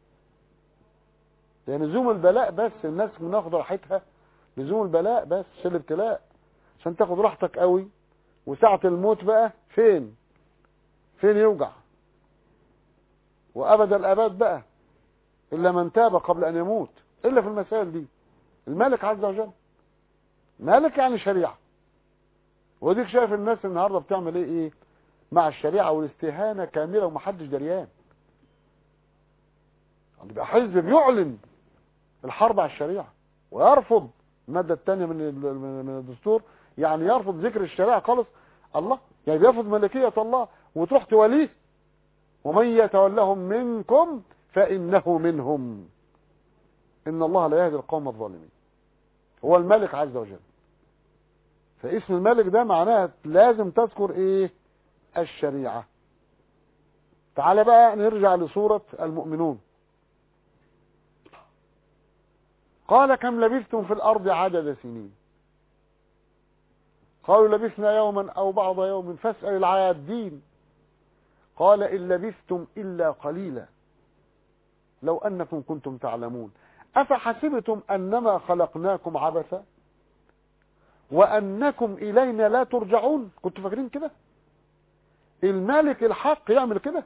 ده لزوم البلاء بس الناس بناخد راحتها لزوم البلاء بس عشان الابتلاء عشان تاخد راحتك قوي وساعة الموت بقى فين فين يوجع وابد الاباد بقى الا من تاب قبل ان يموت الا في المسائل دي الملك عز وجل مالك يعني شريعة وديك شايف الناس النهاردة بتعمل ايه ايه مع الشريعة والاستهانة كاملة ومحدش دريان يبقى حزب بيعلن الحرب على الشريعة ويرفض المادة الثانية من من الدستور يعني يرفض ذكر الشريعة خالص الله يعني بيرفض ملكية الله وتروح تواليه ومن يتولهم منكم فإنه منهم إن الله لا يهدي القوم الظالمين هو الملك عز وجل فاسم الملك ده معناها لازم تذكر ايه الشريعة تعال بقى نرجع لصورة المؤمنون قال كم لبثتم في الأرض عدد سنين قالوا لبثنا يوما أو بعض يوم فاسأل العادين قال إن لبثتم إلا قليلا لو أنكم كنتم تعلمون أفحسبتم أنما خلقناكم عبثا وأنكم إلينا لا ترجعون كنتوا فاكرين كده الملك الحق يعمل كده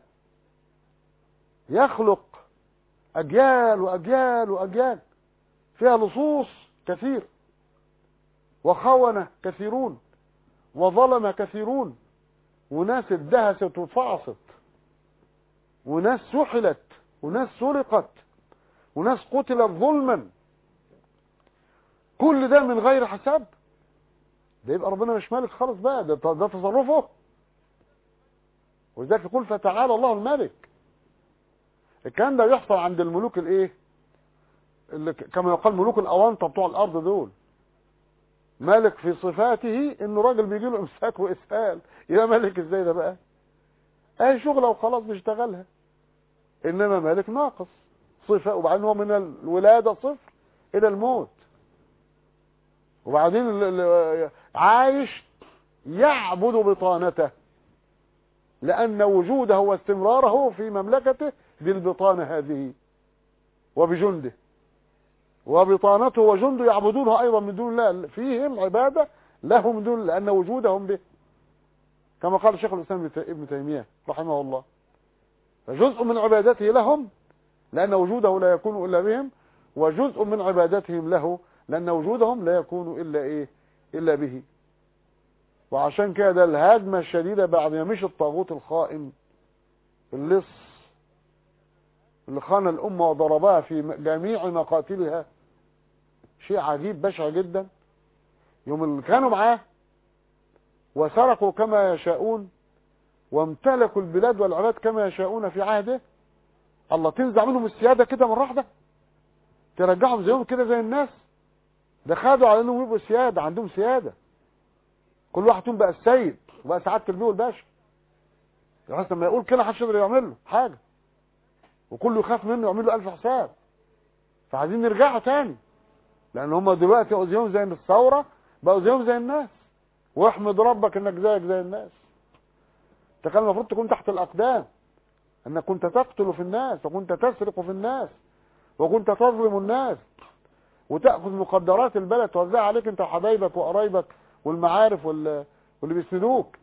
يخلق أجيال وأجيال وأجيال فيها لصوص كثير وخونة كثيرون وظلم كثيرون وناس ادهست وفعصت وناس سحلت وناس سرقت وناس قتلت ظلما كل ده من غير حساب ده يبقى ربنا مش مالك خالص بقى ده, ده تصرفه ولذلك يقول فتعالى الله الملك الكلام ده يحصل عند الملوك الايه اللي كما يقال ملوك الاوانطه بتوع الارض دول ملك في صفاته انه راجل بيجي له امساك واسهال يا ملك ازاي ده بقى اي شغله وخلاص بيشتغلها انما ملك ناقص صفه وبعدين هو من الولاده صفر الى الموت وبعدين ال- ال- عايش يعبد بطانته لأن وجوده واستمراره في مملكته بالبطانة هذه وبجنده وبطانته وجنده يعبدونه أيضا من دون الله فيهم عبادة له من دون لأن وجودهم به كما قال شيخ الإسلام ابن تيمية رحمه الله فجزء من عبادته لهم لأن وجوده لا يكون إلا بهم وجزء من عبادتهم له لأن وجودهم لا يكون إلا إيه إلا به وعشان كده الهجمة الشديدة بعد ما مشي الطاغوت الخائن اللص اللي خان الأمة وضربها في جميع مقاتلها شيء عجيب بشع جدا يوم اللي كانوا معاه وسرقوا كما يشاءون وامتلكوا البلاد والعباد كما يشاءون في عهده الله تنزع منهم السيادة كده من واحدة ترجعهم زيهم كده زي الناس ده خدوا على انهم يبقوا سيادة عندهم سيادة كل واحد فيهم بقى السيد وبقى سعادة البيه والباشا بحيث لما يقول كده محدش يقدر يعمل له حاجة وكله يخاف منه يعمل له ألف حساب فعايزين نرجعوا تاني لأن هم دلوقتي بقوا زيهم زي الثورة بقوا زيهم زي الناس واحمد ربك انك زيك زي الناس انت كان المفروض تكون تحت الأقدام انك كنت تقتل في الناس وكنت تسرق في الناس وكنت تظلم الناس وتأخذ مقدرات البلد توزعها عليك انت وحبايبك وقرايبك والمعارف وال... واللي بيسندوك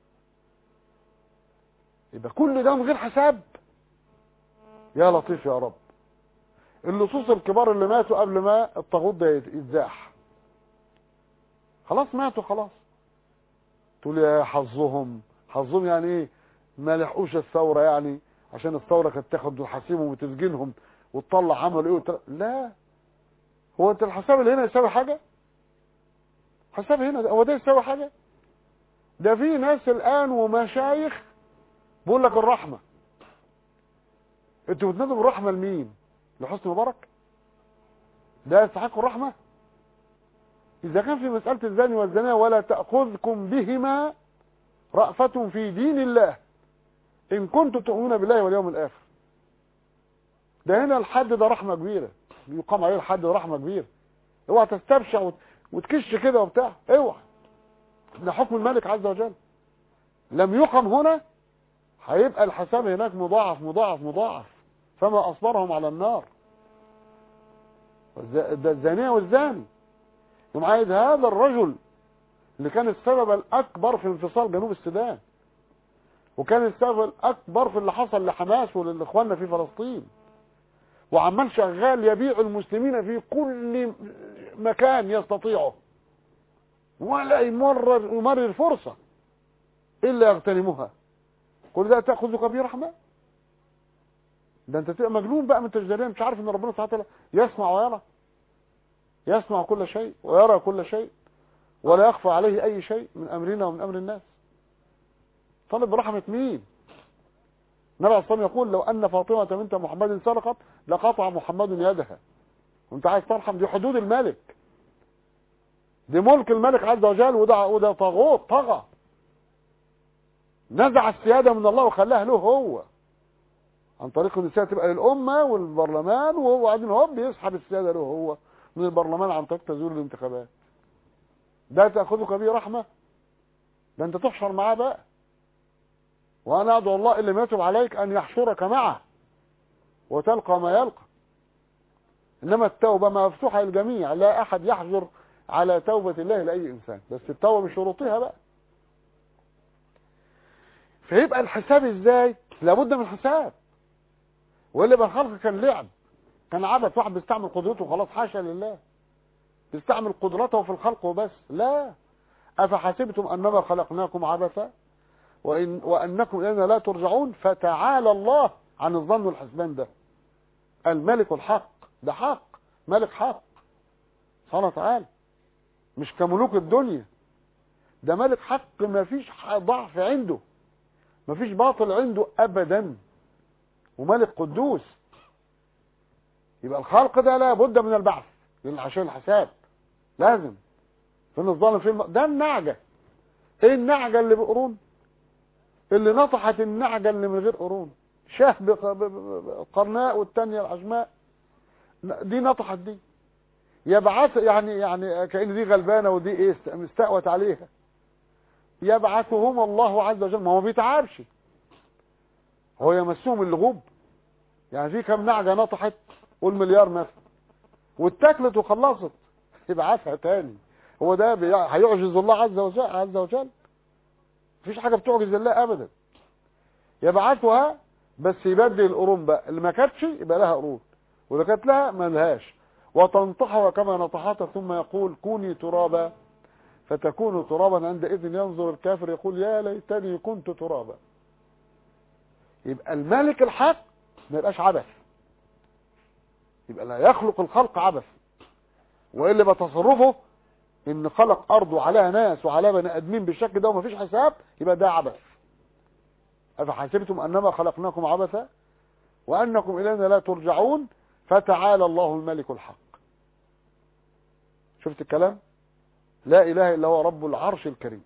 يبقى كل ده من غير حساب يا لطيف يا رب اللصوص الكبار اللي ماتوا قبل ما الطاغوت ده يتزاح خلاص ماتوا خلاص تقول يا حظهم حظهم يعني ايه ما لحقوش الثورة يعني عشان الثورة كانت تاخد وحاسبهم وتسجنهم وتطلع عملوا ايه وتطلع. لا هو انت الحساب اللي هنا يساوي حاجة حساب هنا هو ده يساوي حاجة ده في ناس الآن ومشايخ بيقول لك الرحمة انتوا بتنادوا بالرحمة لمين لحسني مبارك ده يستحق الرحمة إذا كان في مسألة الزاني والزانية ولا تأخذكم بهما رأفة في دين الله إن كنتم تؤمنون بالله واليوم الآخر ده هنا الحد ده رحمة كبيرة يقام عليه الحد ده رحمة كبيرة اوعى تستبشع وت... وتكش كده وبتاع اوعى ده حكم الملك عز وجل لم يقم هنا هيبقى الحساب هناك مضاعف مضاعف مضاعف فما أصبرهم على النار ده الزانية والزاني يوم عايز هذا الرجل اللي كان السبب الأكبر في انفصال جنوب السودان وكان السبب الأكبر في اللي حصل لحماس وللإخواننا في فلسطين وعمال شغال يبيع المسلمين في كل مكان يستطيعه ولا يمرر يمرر فرصة إلا يغتنمها كل ده تأخذك برحمة ده انت تبقى مجنون بقى من تجدرين مش عارف ان ربنا سبحانه وتعالى يسمع ويرى يسمع كل شيء ويرى كل شيء ولا يخفى عليه اي شيء من امرنا ومن امر الناس طالب برحمة مين النبي عليه الصلاة يقول لو ان فاطمة بنت محمد سرقت لقطع محمد يدها وانت عايز ترحم دي حدود الملك دي ملك الملك عز وجل وده وده طاغوت طغى نزع السيادة من الله وخلاها له هو عن طريق ان السيادة تبقى للأمة والبرلمان وهو قاعدين هو بيسحب السيادة له هو من البرلمان عن طريق تزوير الانتخابات ده تأخذك به رحمة ده انت تحشر معاه بقى وانا ادعو الله اللي يتوب عليك ان يحشرك معه وتلقى ما يلقى انما التوبة مفتوحة للجميع لا احد يحجر على توبة الله لأي إنسان بس التوبة بشروطها بقى فيبقى الحساب ازاي لابد من حساب واللي بالخلق كان لعب كان عبث واحد بيستعمل قدرته خلاص حاشا لله بيستعمل قدرته في الخلق وبس لا أفحسبتم أنما خلقناكم عبثا وإن وأنكم إلينا لا ترجعون فتعالى الله عن الظن والحسبان ده الملك الحق ده حق ملك حق سبحانه وتعالى مش كملوك الدنيا ده ملك حق ما فيش ضعف عنده ما فيش باطل عنده ابدا وملك قدوس يبقى الخلق ده لا بد من البعث عشان الحساب لازم فين الظالم فين ده النعجة ايه النعجة اللي بقرون اللي نطحت النعجة اللي من غير قرون شاه بقرناء والتانية العجماء دي نطحت دي يبعث يعني يعني كأن دي غلبانة ودي ايه استقوت عليها يبعثهم الله عز وجل ما هو بيتعبش هو يمسهم اللغوب يعني في كم نعجة نطحت قول مليار مثلا واتاكلت وخلصت يبعثها تاني هو ده هيعجز الله عز وجل عز وجل مفيش حاجة بتعجز الله ابدا يبعثها بس يبدل القرون بقى اللي ما كانتش يبقى لها قرون واللي كانت لها ما لهاش وتنطحها كما نطحتها ثم يقول كوني ترابا فتكون ترابا عندئذ ينظر الكافر يقول يا ليتني كنت ترابا يبقى الملك الحق ما يبقاش عبث يبقى لا يخلق الخلق عبث والا بتصرفه ان خلق ارض وعليها ناس وعليها بني ادمين بالشكل ده ومفيش حساب يبقى ده عبث افحسبتم انما خلقناكم عبثا وانكم الينا لا ترجعون فتعالى الله الملك الحق شفت الكلام لا اله الا هو رب العرش الكريم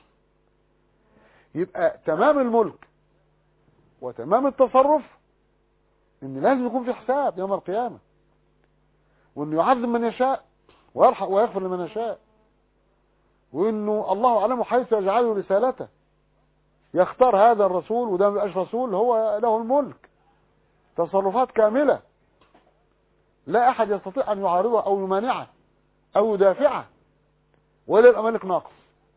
يبقى تمام الملك وتمام التصرف ان لازم يكون في حساب يوم القيامة وانه يعذب من يشاء ويرحق ويغفر لمن يشاء وانه الله اعلم حيث يجعله رسالته يختار هذا الرسول وده ما بيبقاش رسول هو له الملك تصرفات كاملة لا احد يستطيع ان يعارضه او يمانعه او يدافعه ولا يبقى ملك ناقص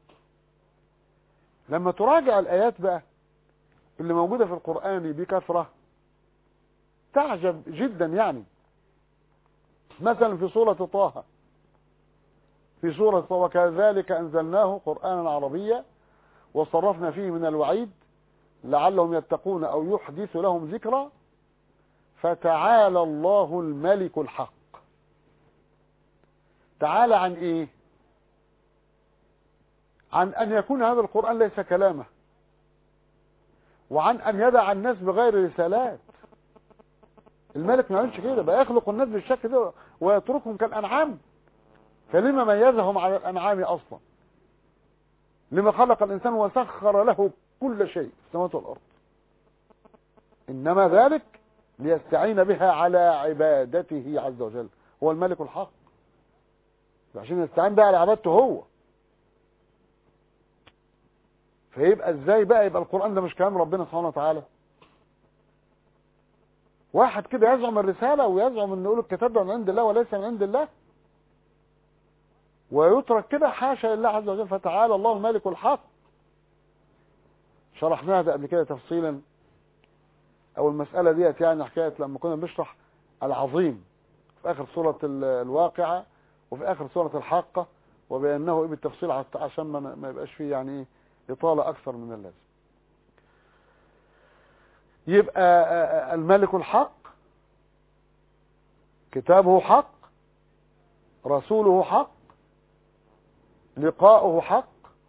لما تراجع الايات بقى اللي موجودة في القرآن بكثرة تعجب جدا يعني مثلا في سورة طه في سورة طه وكذلك أنزلناه قرآنا عربيا وصرفنا فيه من الوعيد لعلهم يتقون أو يحدث لهم ذكرى فتعالى الله الملك الحق تعالى عن ايه عن ان يكون هذا القرآن ليس كلامه وعن ان يدع الناس بغير رسالات الملك ما يعملش كده بقى يخلق الناس بالشكل ده ويتركهم كالانعام فلما ميزهم على الانعام اصلا لما خلق الانسان وسخر له كل شيء في السماوات والارض انما ذلك ليستعين بها على عبادته عز وجل هو الملك الحق عشان يستعين بها على عبادته هو فيبقى ازاي بقى يبقى القرآن ده مش كلام ربنا سبحانه وتعالى واحد كده يزعم الرسالة ويزعم ان يقول الكتاب ده من عند الله وليس من عند الله ويترك كده حاشا لله عز وجل فتعالى الله الملك الحق شرحناها ده قبل كده تفصيلا او المسألة ديت يعني حكاية لما كنا بنشرح العظيم في اخر سورة الواقعة وفي اخر سورة الحاقة وبأنه ايه بالتفصيل عشان ما يبقاش فيه يعني ايه إطالة أكثر من اللازم يبقى الملك الحق كتابه حق رسوله حق لقاؤه حق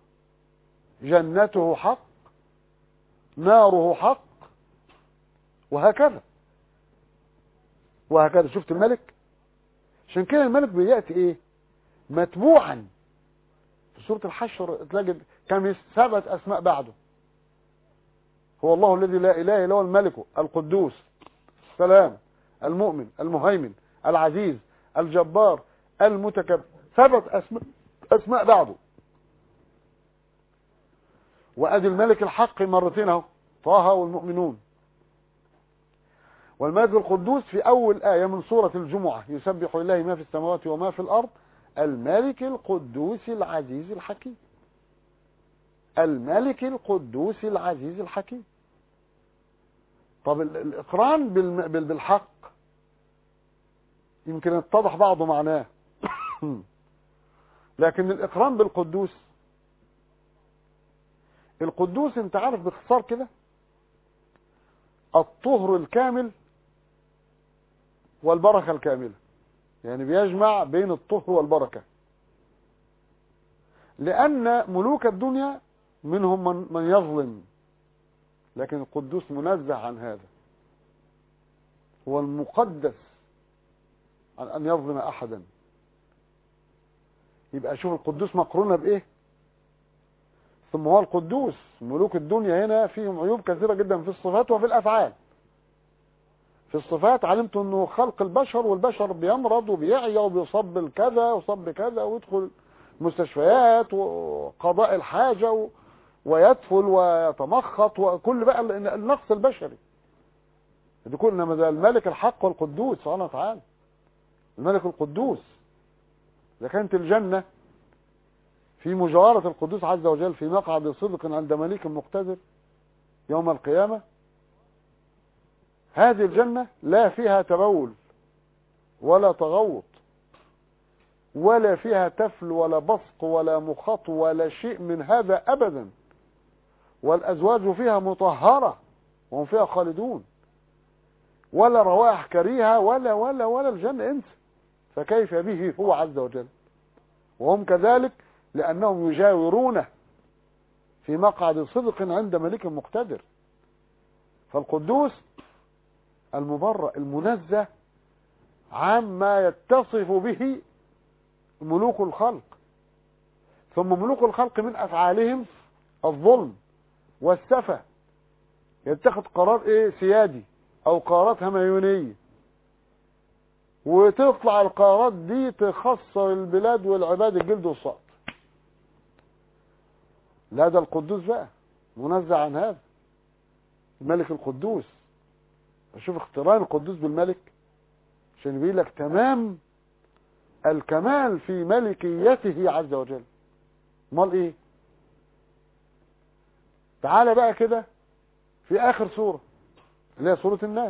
جنته حق ناره حق وهكذا وهكذا شفت الملك عشان كده الملك بيأتي ايه متبوعا في سورة الحشر تلاقي كان ثبت اسماء بعده هو الله الذي لا اله الا هو الملك القدوس السلام المؤمن المهيمن العزيز الجبار المتكبر ثبت اسماء اسماء بعده وادي الملك الحق مرتين اهو طه والمؤمنون والملك القدوس في اول ايه من سوره الجمعه يسبح لله ما في السماوات وما في الارض الملك القدوس العزيز الحكيم الملك القدوس العزيز الحكيم طب الإقران بالحق يمكن يتضح بعض معناه لكن الإقران بالقدوس القدوس انت عارف باختصار كده الطهر الكامل والبركة الكاملة يعني بيجمع بين الطهر والبركة لأن ملوك الدنيا منهم من, من يظلم لكن القدوس منزه عن هذا هو المقدس عن أن يظلم أحدا يبقى شوف القدوس مقرونة بإيه ثم هو القدوس ملوك الدنيا هنا فيهم عيوب كثيرة جدا في الصفات وفي الأفعال في الصفات علمت انه خلق البشر والبشر بيمرض وبيعيا وبيصاب بالكذا وصاب بكذا ويدخل مستشفيات وقضاء الحاجة و... ويدفل ويتمخط وكل بقى النقص البشري دي كل انما ده الملك الحق والقدوس سبحانه وتعالى الملك القدوس اذا كانت الجنة في مجاورة القدوس عز وجل في مقعد صدق عند مليك مقتدر يوم القيامة هذه الجنة لا فيها تبول ولا تغوط ولا فيها تفل ولا بصق ولا مخاط ولا شيء من هذا أبدا والأزواج فيها مطهرة وهم فيها خالدون ولا روائح كريهة ولا ولا ولا الجنة انت فكيف به هو عز وجل وهم كذلك لأنهم يجاورونه في مقعد صدق عند ملك مقتدر فالقدوس المبرأ المنزه عما يتصف به ملوك الخلق ثم ملوك الخلق من أفعالهم الظلم والسفة يتخذ قرار ايه سيادي او قرارات هميونية وتطلع القرارات دي تخسر البلاد والعباد الجلد والصقر لا ده القدوس بقى منزع عن هذا الملك القدوس اشوف اقتران القدوس بالملك عشان يبين لك تمام الكمال في ملكيته عز وجل امال ايه تعالى بقى كده في اخر سورة اللي هي سورة الناس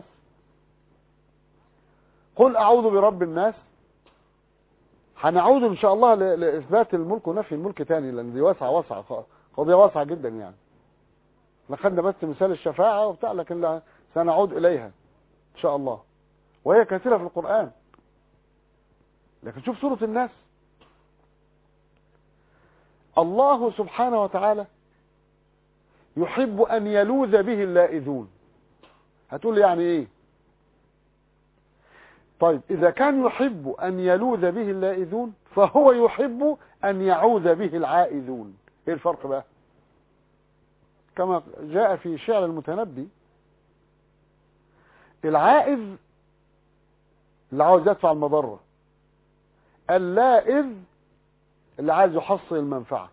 قل اعوذ برب الناس هنعود ان شاء الله لاثبات الملك ونفي الملك تاني لان دي واسعه واسعه قضيه واسعه جدا يعني احنا خدنا بس مثال الشفاعه وبتاع لكن سنعود اليها ان شاء الله وهي كثيره في القران لكن شوف سوره الناس الله سبحانه وتعالى يحب أن يلوذ به اللائذون هتقول يعني إيه طيب إذا كان يحب أن يلوذ به اللائذون فهو يحب أن يعوذ به العائذون إيه الفرق بقى كما جاء في شعر المتنبي العائذ اللي عاوز يدفع المضرة اللائذ اللي عايز يحصل المنفعة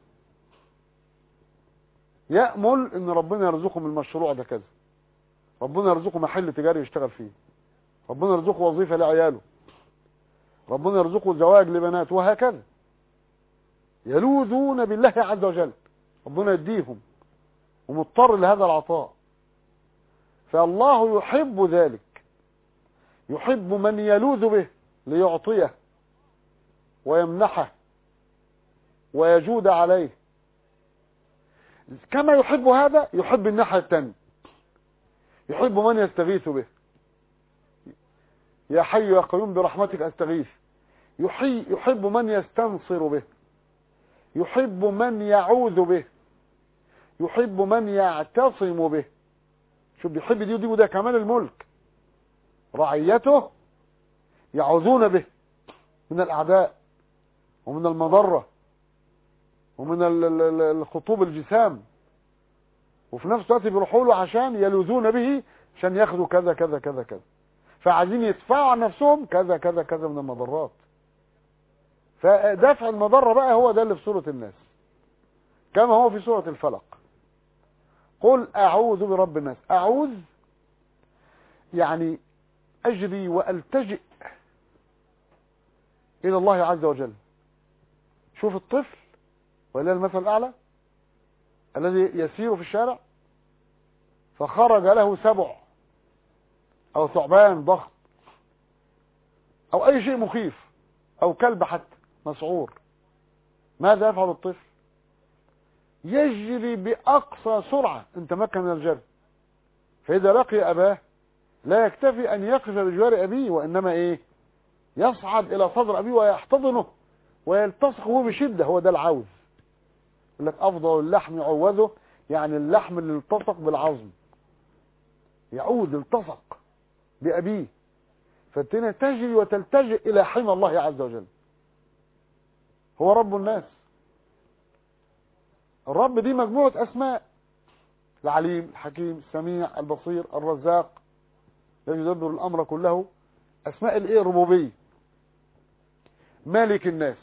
يأمل ان ربنا يرزقه من المشروع ده كذا ربنا يرزقه محل تجاري يشتغل فيه ربنا يرزقه وظيفة لعياله ربنا يرزقه زواج لبنات وهكذا يلوذون بالله عز وجل ربنا يديهم ومضطر لهذا العطاء فالله يحب ذلك يحب من يلوذ به ليعطيه ويمنحه ويجود عليه كما يحب هذا يحب الناحية الثانية يحب من يستغيث به يا حي يا قيوم برحمتك استغيث يحي يحب من يستنصر به يحب من يعوذ به يحب من يعتصم به شوف بيحب دي ودي وده كمان الملك رعيته يعوذون به من الأعداء ومن المضرة ومن الخطوب الجسام وفي نفس الوقت بيروحوا له عشان يلوذون به عشان ياخدوا كذا كذا كذا كذا فعايزين يدفعوا عن نفسهم كذا كذا كذا من المضرات فدفع المضرة بقى هو ده اللي في سورة الناس كما هو في سورة الفلق قل أعوذ برب الناس أعوذ يعني أجري وألتجئ إلى الله عز وجل شوف الطفل ولله المثل الأعلى الذي يسير في الشارع فخرج له سبع أو ثعبان ضخم أو أي شيء مخيف أو كلب حتى مسعور ماذا يفعل الطفل يجري بأقصى سرعة ان تمكن من الجري فإذا لقي أباه لا يكتفي أن يقف بجوار أبيه وإنما إيه يصعد إلى صدر أبيه ويحتضنه ويلتصق به بشدة هو ده العوز يقول لك أفضل اللحم يعوذه يعني اللحم اللي التصق بالعظم يعود التصق بأبيه فالتنى تجري وتلتجئ إلى حمى الله عز وجل هو رب الناس الرب دي مجموعة أسماء العليم الحكيم السميع البصير الرزاق الذي يدبر الأمر كله أسماء الإيه الربوبية مالك الناس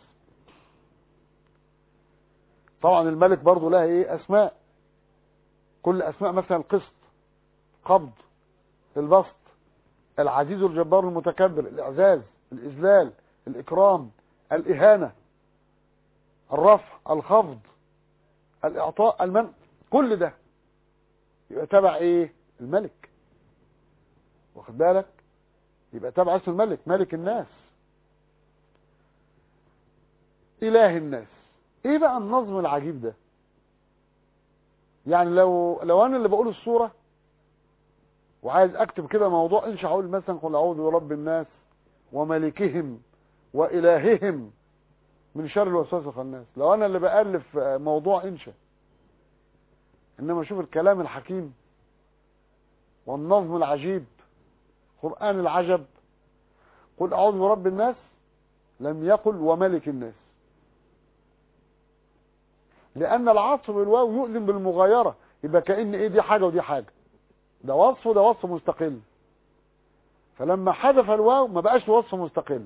طبعا الملك برضه لها إيه أسماء كل أسماء مثلا القسط قبض البسط العزيز الجبار المتكبر الإعزاز الإذلال الإكرام الإهانة الرفع الخفض الإعطاء المنع كل ده يبقى تبع إيه الملك واخد بالك يبقى تبع اسم الملك ملك الناس إله الناس إيه بقى النظم العجيب ده يعني لو لو أنا اللي بقول الصورة وعايز اكتب كده موضوع انشا اقول مثلا قل اعوذ برب الناس وملكهم والههم من شر الوسواس الخناس لو انا اللي بالف موضوع انشا انما شوف الكلام الحكيم والنظم العجيب قرآن العجب قل اعوذ برب الناس لم يقل وملك الناس لان العطف بالواو يؤذن بالمغايرة يبقى كأن ايه دي حاجة ودي حاجة ده وصف وده وصف مستقل فلما حذف الواو ما بقاش وصف مستقل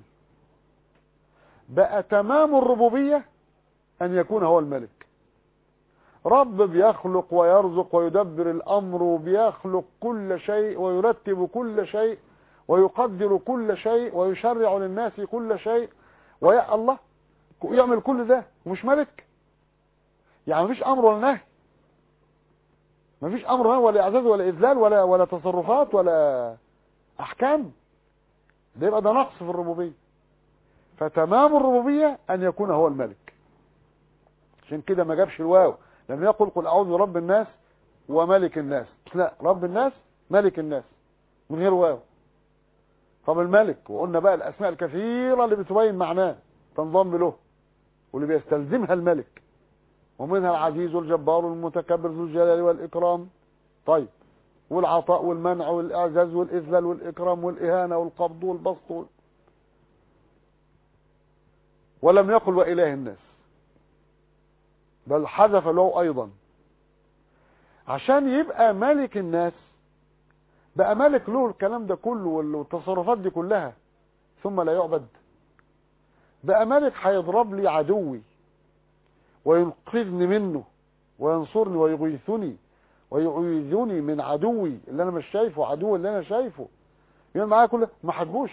بقى تمام الربوبية ان يكون هو الملك رب بيخلق ويرزق ويدبر الامر وبيخلق كل شيء ويرتب كل شيء ويقدر كل شيء ويشرع للناس كل شيء ويا الله يعمل كل ده ومش ملك يعني مفيش امر ولا نهي مفيش امر ولا اعزاز ولا اذلال ولا ولا تصرفات ولا احكام ده يبقى ده نقص في الربوبيه فتمام الربوبيه ان يكون هو الملك عشان كده ما جابش الواو لم يقل قل اعوذ برب الناس وملك الناس لا رب الناس ملك الناس من غير واو طب الملك وقلنا بقى الاسماء الكثيره اللي بتبين معناه تنضم له واللي بيستلزمها الملك ومنها العزيز والجبار والمتكبر ذو الجلال والإكرام طيب والعطاء والمنع والإعزاز والإذلال والإكرام والإهانة والقبض والبسط ولم يقل وإله الناس بل حذف له أيضا عشان يبقى ملك الناس بقى ملك له الكلام ده كله والتصرفات دي كلها ثم لا يعبد بقى ملك هيضرب لي عدوي وينقذني منه وينصرني ويغيثني ويعيذني من عدوي اللي انا مش شايفه عدو اللي انا شايفه يعمل معايا كله ما حجبوش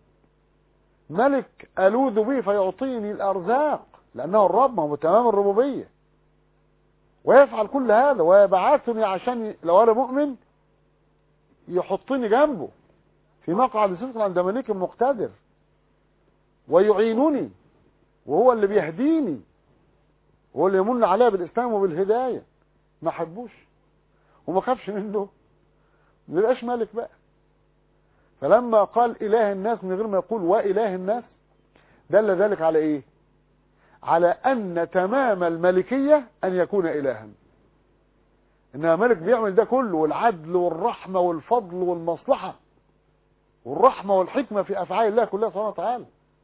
ملك الوذ به فيعطيني الارزاق لانه الرب ما هو تمام الربوبيه ويفعل كل هذا ويبعثني عشان لو انا مؤمن يحطني جنبه في مقعد صدق عند ملك مقتدر ويعينني وهو اللي بيهديني هو اللي يمن عليها بالاسلام وبالهدايه ما حبوش وما خافش منه ما يبقاش ملك بقى فلما قال اله الناس من غير ما يقول واله الناس دل ذلك على ايه على ان تمام الملكيه ان يكون الها انها ملك بيعمل ده كله والعدل والرحمه والفضل والمصلحه والرحمه والحكمه في افعال الله كلها سبحانه وتعالى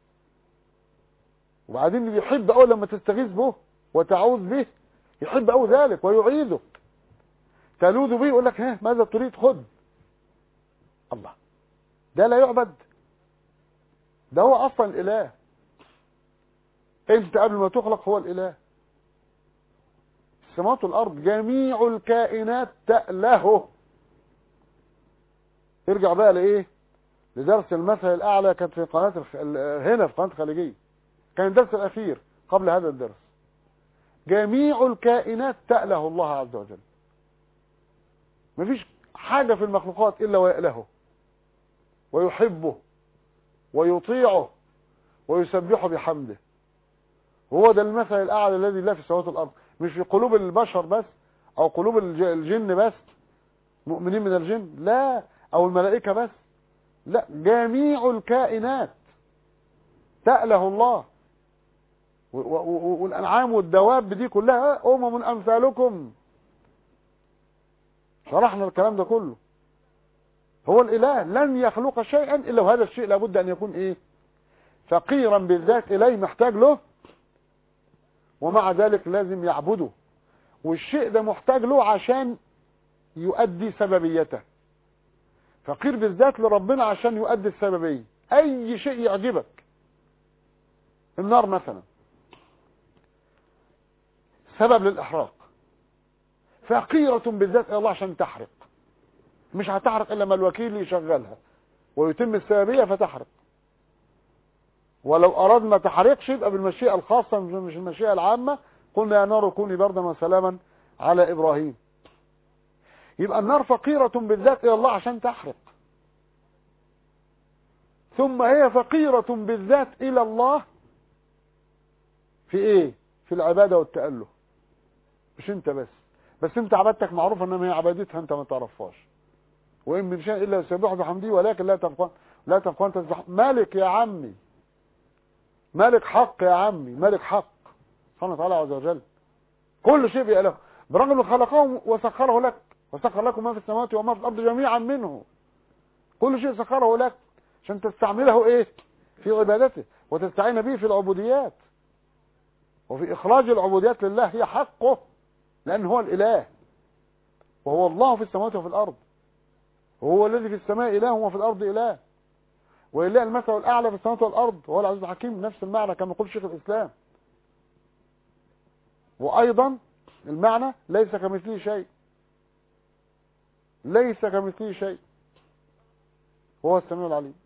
وبعدين بيحب اول لما تستغيث به وتعوذ به يحب أو ذلك ويعيذك تلوذ به يقول لك ها ماذا تريد خذ الله ده لا يعبد ده هو أصلا الإله انت قبل ما تخلق هو الإله السماوات والأرض جميع الكائنات تألهه ارجع بقى لإيه لدرس المثل الأعلى كانت في قناة الخ... هنا في قناة الخليجية كان الدرس الأخير قبل هذا الدرس جميع الكائنات تأله الله عز وجل مفيش حاجة في المخلوقات إلا ويألهه ويحبه ويطيعه ويسبحه بحمده وهو ده المثل الأعلى الذي لا في السماوات والأرض مش في قلوب البشر بس أو قلوب الج- الجن بس مؤمنين من الجن لا أو الملائكة بس لا جميع الكائنات تأله الله و- و- و- والأنعام والدواب دي كلها أمم أمثالكم شرحنا الكلام ده كله هو الإله لن يخلق شيئا إلا وهذا الشيء لابد أن يكون إيه فقيرا بالذات إليه محتاج له ومع ذلك لازم يعبده والشيء ده محتاج له عشان يؤدي سببيته فقير بالذات لربنا عشان يؤدي السببية أي شيء يعجبك النار مثلا سبب للإحراق فقيرة بالذات إلى الله عشان تحرق مش هتحرق إلا ما الوكيل يشغلها ويتم السببية فتحرق ولو أردنا ما تحرقش يبقى بالمشيئة الخاصة مش المشيئة العامة قلنا يا نار كوني بردا وسلاما على إبراهيم يبقى النار فقيرة بالذات إلى الله عشان تحرق ثم هي فقيرة بالذات إلى الله في إيه في العبادة والتأله مش انت بس بس انت عبادتك معروفة انما هي عبادتها انت ما تعرفهاش وان من شيء الا يسبحه بحمده ولكن لا تبقى لا تبقى انت تسبح مالك يا عمي مالك حق يا عمي مالك حق سبحانه وتعالى عز وجل كل شيء بيأله برغم انه خلقه وسخره لك وسخر لكم ما في السماوات وما في الارض جميعا منه كل شيء سخره لك عشان تستعمله ايه في عبادته وتستعين به في العبوديات وفي اخراج العبوديات لله هي حقه لان هو الاله وهو الله في السماوات وفي الارض وهو الذي في السماء اله وفي الارض اله ولله المثل الاعلى في السماوات والارض وهو العزيز الحكيم نفس المعنى كما يقول شيخ الاسلام وايضا المعنى ليس كمثله شيء ليس كمثله شيء هو السميع العليم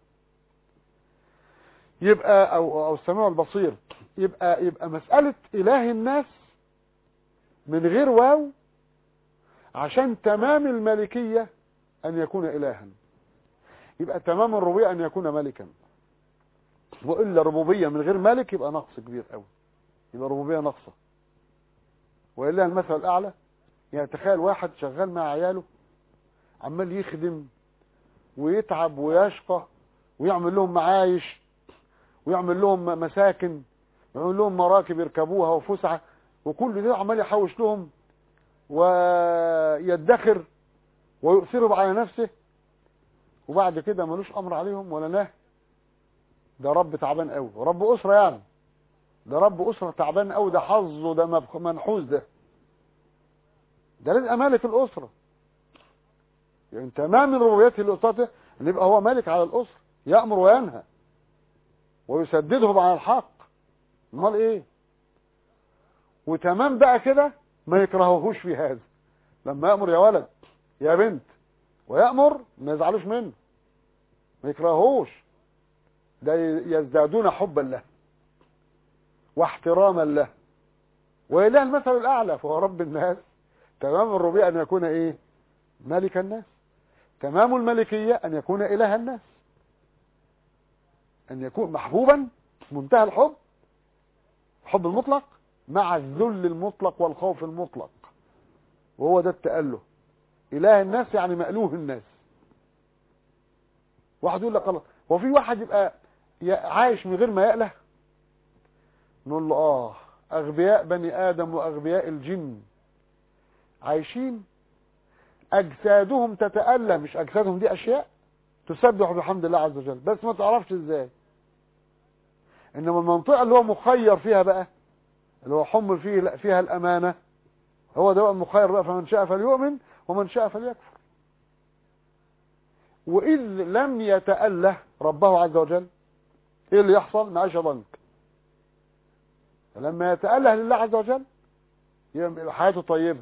يبقى او او السميع البصير يبقى يبقى مسألة اله الناس من غير واو عشان تمام الملكية ان يكون الها يبقى تمام الربوبية ان يكون ملكا والا ربوبية من غير ملك يبقى نقص كبير قوي يبقى ربوبية نقصة والا المثل الاعلى يعني تخيل واحد شغال مع عياله عمال يخدم ويتعب ويشقى ويعمل لهم معايش ويعمل لهم مساكن ويعمل لهم مراكب يركبوها وفسحة وكل ده عمال يحوش لهم ويدخر ويؤثرهم على نفسه وبعد كده ملوش امر عليهم ولا نهي ده رب تعبان قوي رب اسره يعني ده رب اسره تعبان قوي ده حظه ده مبخ- منحوس ده ده رزق مالك الاسره يعني تمام من ربوبيته لاسرته ان يبقى هو مالك على الاسره يامر وينهى ويسددهم على الحق امال ايه وتمام بقى كده ما يكرهوهوش في هذا لما يامر يا ولد يا بنت ويامر ما يزعلوش منه ما يكرهوش ده يزدادون حبا له واحتراما له وإله المثل الأعلى فهو رب الناس تمام الربيع أن يكون إيه ملك الناس تمام الملكية أن يكون إله الناس أن يكون محبوبا منتهى الحب الحب المطلق مع الذل المطلق والخوف المطلق وهو ده التأله إله الناس يعني مألوه الناس واحد يقول لك الله هو في واحد يبقى ي- عايش من غير ما يأله نقول له آه أغبياء بني آدم وأغبياء الجن عايشين أجسادهم تتألى مش أجسادهم دي أشياء تسبح بحمد الله عز وجل بس ما تعرفش إزاي إنما المنطقة اللي هو مخير فيها بقى اللي هو حمل فيه فيها الأمانة هو ده بقى المخير بقى فمن شاء فليؤمن ومن شاء فليكفر وإذ لم يتأله ربه عز وجل إيه اللي يحصل معيش ضنك لما يتأله لله عز وجل يبقى حياته طيبة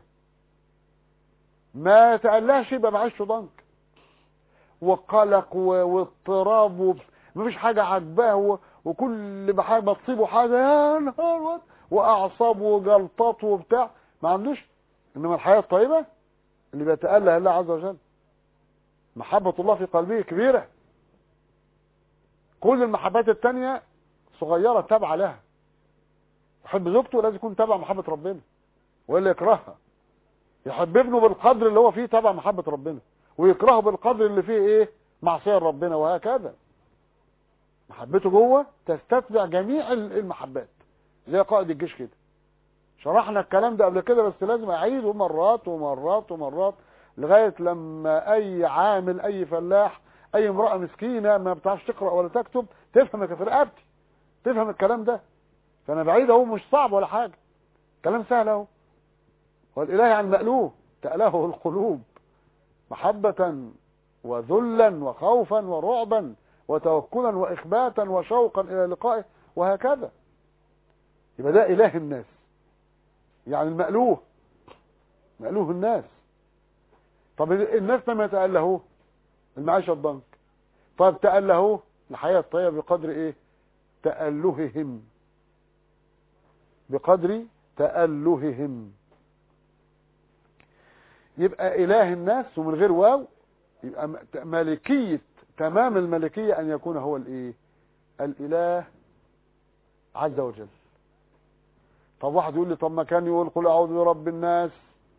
ما يتألهش يبقى معيشه ضنك وقلق و- واضطراب و- مفيش حاجة عجباه و- وكل ما حاجه ما تصيبه حاجه يا نهار وات- واعصاب وجلطات وبتاع ما عندوش انما الحياه الطيبه اللي بيتأله الله عز وجل محبة الله في قلبه كبيرة كل المحبات التانية صغيرة تابعة لها يحب زوجته لازم يكون تابع محبة ربنا وإلا يكرهها يحب ابنه بالقدر اللي هو فيه تابع محبة ربنا ويكرهه بالقدر اللي فيه ايه معصية ربنا وهكذا محبته جوه تستتبع جميع المحبات زي قائد الجيش كده شرحنا الكلام ده قبل كده بس لازم اعيده مرات ومرات ومرات لغاية لما اي عامل اي فلاح اي امرأة مسكينة ما بتعرفش تقرأ ولا تكتب تفهم في رقبتي تفهم الكلام ده فانا بعيد اهو مش صعب ولا حاجة كلام سهل اهو والاله عن مألوه تألهه القلوب محبة وذلا وخوفا ورعبا وتوكلا واخباتا وشوقا الى لقائه وهكذا يبقى ده اله الناس يعني المألوه مألوه الناس طب الناس لما يتألهوه المعيشة الضنك طب تألهوه الحياة الطيبة بقدر ايه تألههم بقدر تألههم يبقى إله الناس ومن غير واو يبقى ملكية تمام الملكية أن يكون هو الإيه الإله عز وجل طب واحد يقول لي طب ما كان يقول قل أعوذ برب الناس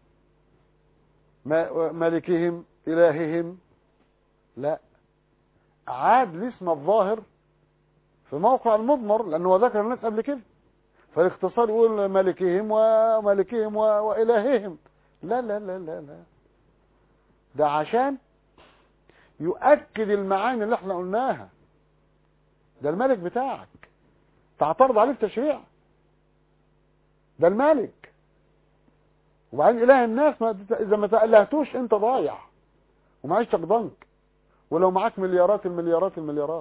ملكهم إلههم لا عاد الاسم الظاهر في موقع المضمر لأنه ذكر الناس قبل كده فالاختصار يقول ملكهم وملكهم وإلههم لا لا لا لا لا ده عشان يؤكد المعاني اللي احنا قلناها ده الملك بتاعك تعترض عليه التشريع ده الملك وبعدين اله الناس ما اذا ما تألهتوش انت ضايع ومعيشتك ضنك ولو معاك مليارات المليارات المليارات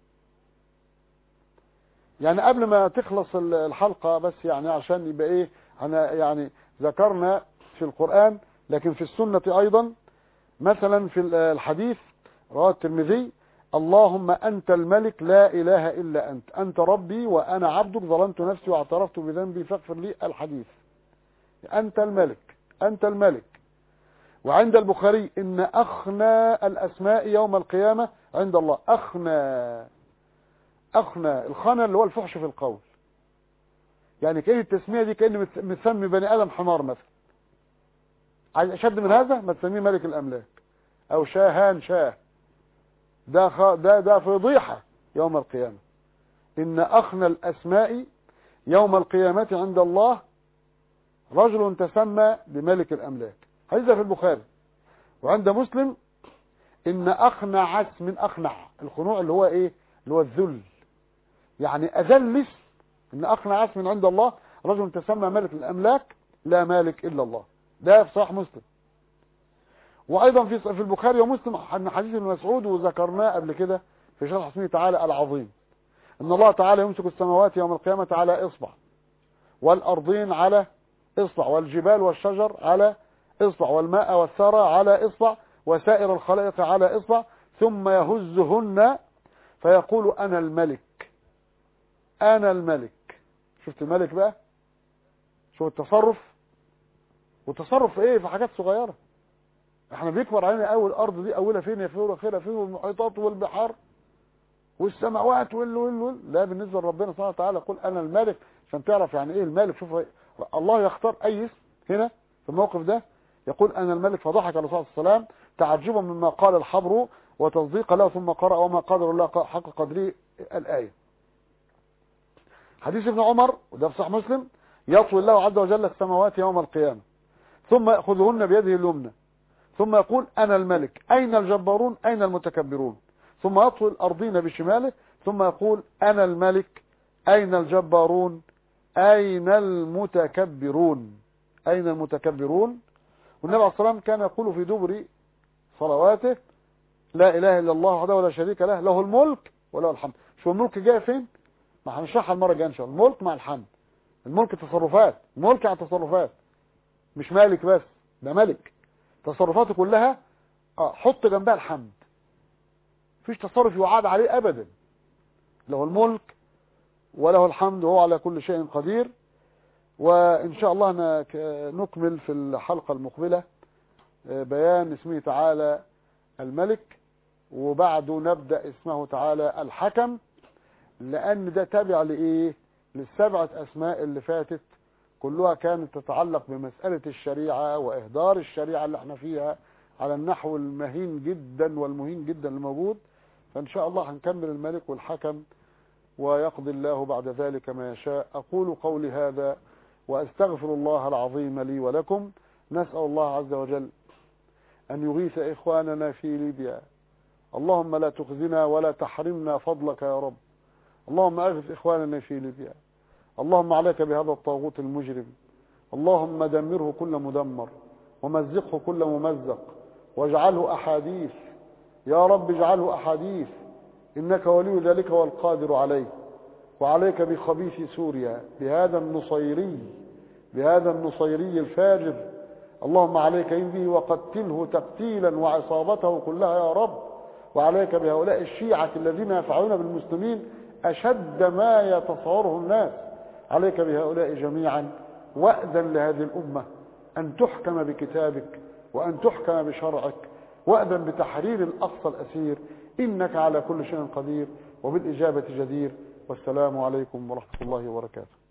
يعني قبل ما تخلص الحلقة بس يعني عشان يبقى ايه انا يعني ذكرنا في القرآن لكن في السنة ايضا مثلا في الحديث رواه الترمذي اللهم أنت الملك لا إله إلا أنت أنت ربي وأنا عبدك ظلمت نفسي واعترفت بذنبي فاغفر لي الحديث أنت الملك أنت الملك وعند البخاري إن أخنى الأسماء يوم القيامة عند الله أخنى أخنى الخنا اللي هو الفحش في القول يعني كأن التسمية دي كأن مسمي بني آدم حمار مثلا عايز أشد من هذا ما تسميه ملك الأملاك أو شاهان شاه ده خ... ده ده فضيحة يوم القيامة إن أخنى الأسماء يوم القيامة عند الله رجل تسمى بملك الأملاك هذا في البخاري وعند مسلم إن أخنع عس من أخنع الخنوع اللي هو إيه اللي هو الذل يعني أذل اسم إن أخنع عس من عند الله رجل تسمى ملك الأملاك لا مالك إلا الله ده في صحيح مسلم وايضا في في البخاري ومسلم عن حديث ابن مسعود وذكرناه قبل كده في شرح اسمه تعالى العظيم ان الله تعالى يمسك السماوات يوم القيامه على اصبع والارضين على اصبع والجبال والشجر على اصبع والماء والثرى على اصبع وسائر الخلائق على اصبع ثم يهزهن فيقول انا الملك انا الملك شفت الملك بقى شوف التصرف والتصرف ايه في حاجات صغيره احنا بيكبر علينا اول الارض دي اولها فين يا فين واخرها فين والمحيطات والبحار والسماوات وال وال وال لا بالنسبه لربنا سبحانه وتعالى قل انا الملك عشان تعرف يعني ايه الملك شوف الله يختار اي اسم هنا في الموقف ده يقول انا الملك فضحك الرسول صلى الله عليه وسلم تعجبا مما قال الحبر وتصديقا له ثم قرأ وما قدر الله حق قدره الآية حديث ابن عمر وده في صحيح مسلم يطوي الله عز وجل السماوات يوم القيامة ثم يأخذهن بيده اليمنى ثم يقول أنا الملك أين الجبارون أين المتكبرون ثم يطوي الأرضين بشماله ثم يقول أنا الملك أين الجبارون أين المتكبرون أين المتكبرون والنبي عليه الصلاة والسلام كان يقول في دبر صلواته لا إله إلا الله وحده ولا شريك له له الملك وله الحمد شو الملك جاي فين ما هنشرحها المرة الجاية إن شاء الله الملك مع الحمد الملك تصرفات الملك على تصرفات مش مالك بس ده ملك تصرفاته كلها اه حط جنبها الحمد مفيش تصرف يعاد عليه ابدا له الملك وله الحمد وهو على كل شيء قدير وإن شاء الله نك- نكمل في الحلقة المقبلة بيان اسمه تعالى الملك وبعده نبدأ اسمه تعالى الحكم لأن ده تابع لإيه للسبعة أسماء اللي فاتت كلها كانت تتعلق بمسألة الشريعة وإهدار الشريعة اللي احنا فيها على النحو المهين جدا والمهين جدا الموجود فإن شاء الله هنكمل الملك والحكم ويقضي الله بعد ذلك ما يشاء أقول قولي هذا وأستغفر الله العظيم لي ولكم نسأل الله عز وجل أن يغيث إخواننا في ليبيا اللهم لا تخزنا ولا تحرمنا فضلك يا رب اللهم أغث إخواننا في ليبيا اللهم عليك بهذا الطاغوت المجرم اللهم دمره كل مدمر ومزقه كل ممزق واجعله أحاديث يا رب اجعله أحاديث إنك ولي ذلك والقادر عليه وعليك بخبيث سوريا بهذا النصيري بهذا النصيري الفاجر اللهم عليك به وقتله تقتيلا وعصابته كلها يا رب وعليك بهؤلاء الشيعة الذين يفعلون بالمسلمين أشد ما يتصوره الناس عليك بهؤلاء جميعا وأذن لهذه الأمة أن تحكم بكتابك وأن تحكم بشرعك وأذن بتحرير الأقصى الأسير إنك على كل شيء قدير وبالإجابة جدير والسلام عليكم ورحمة الله وبركاته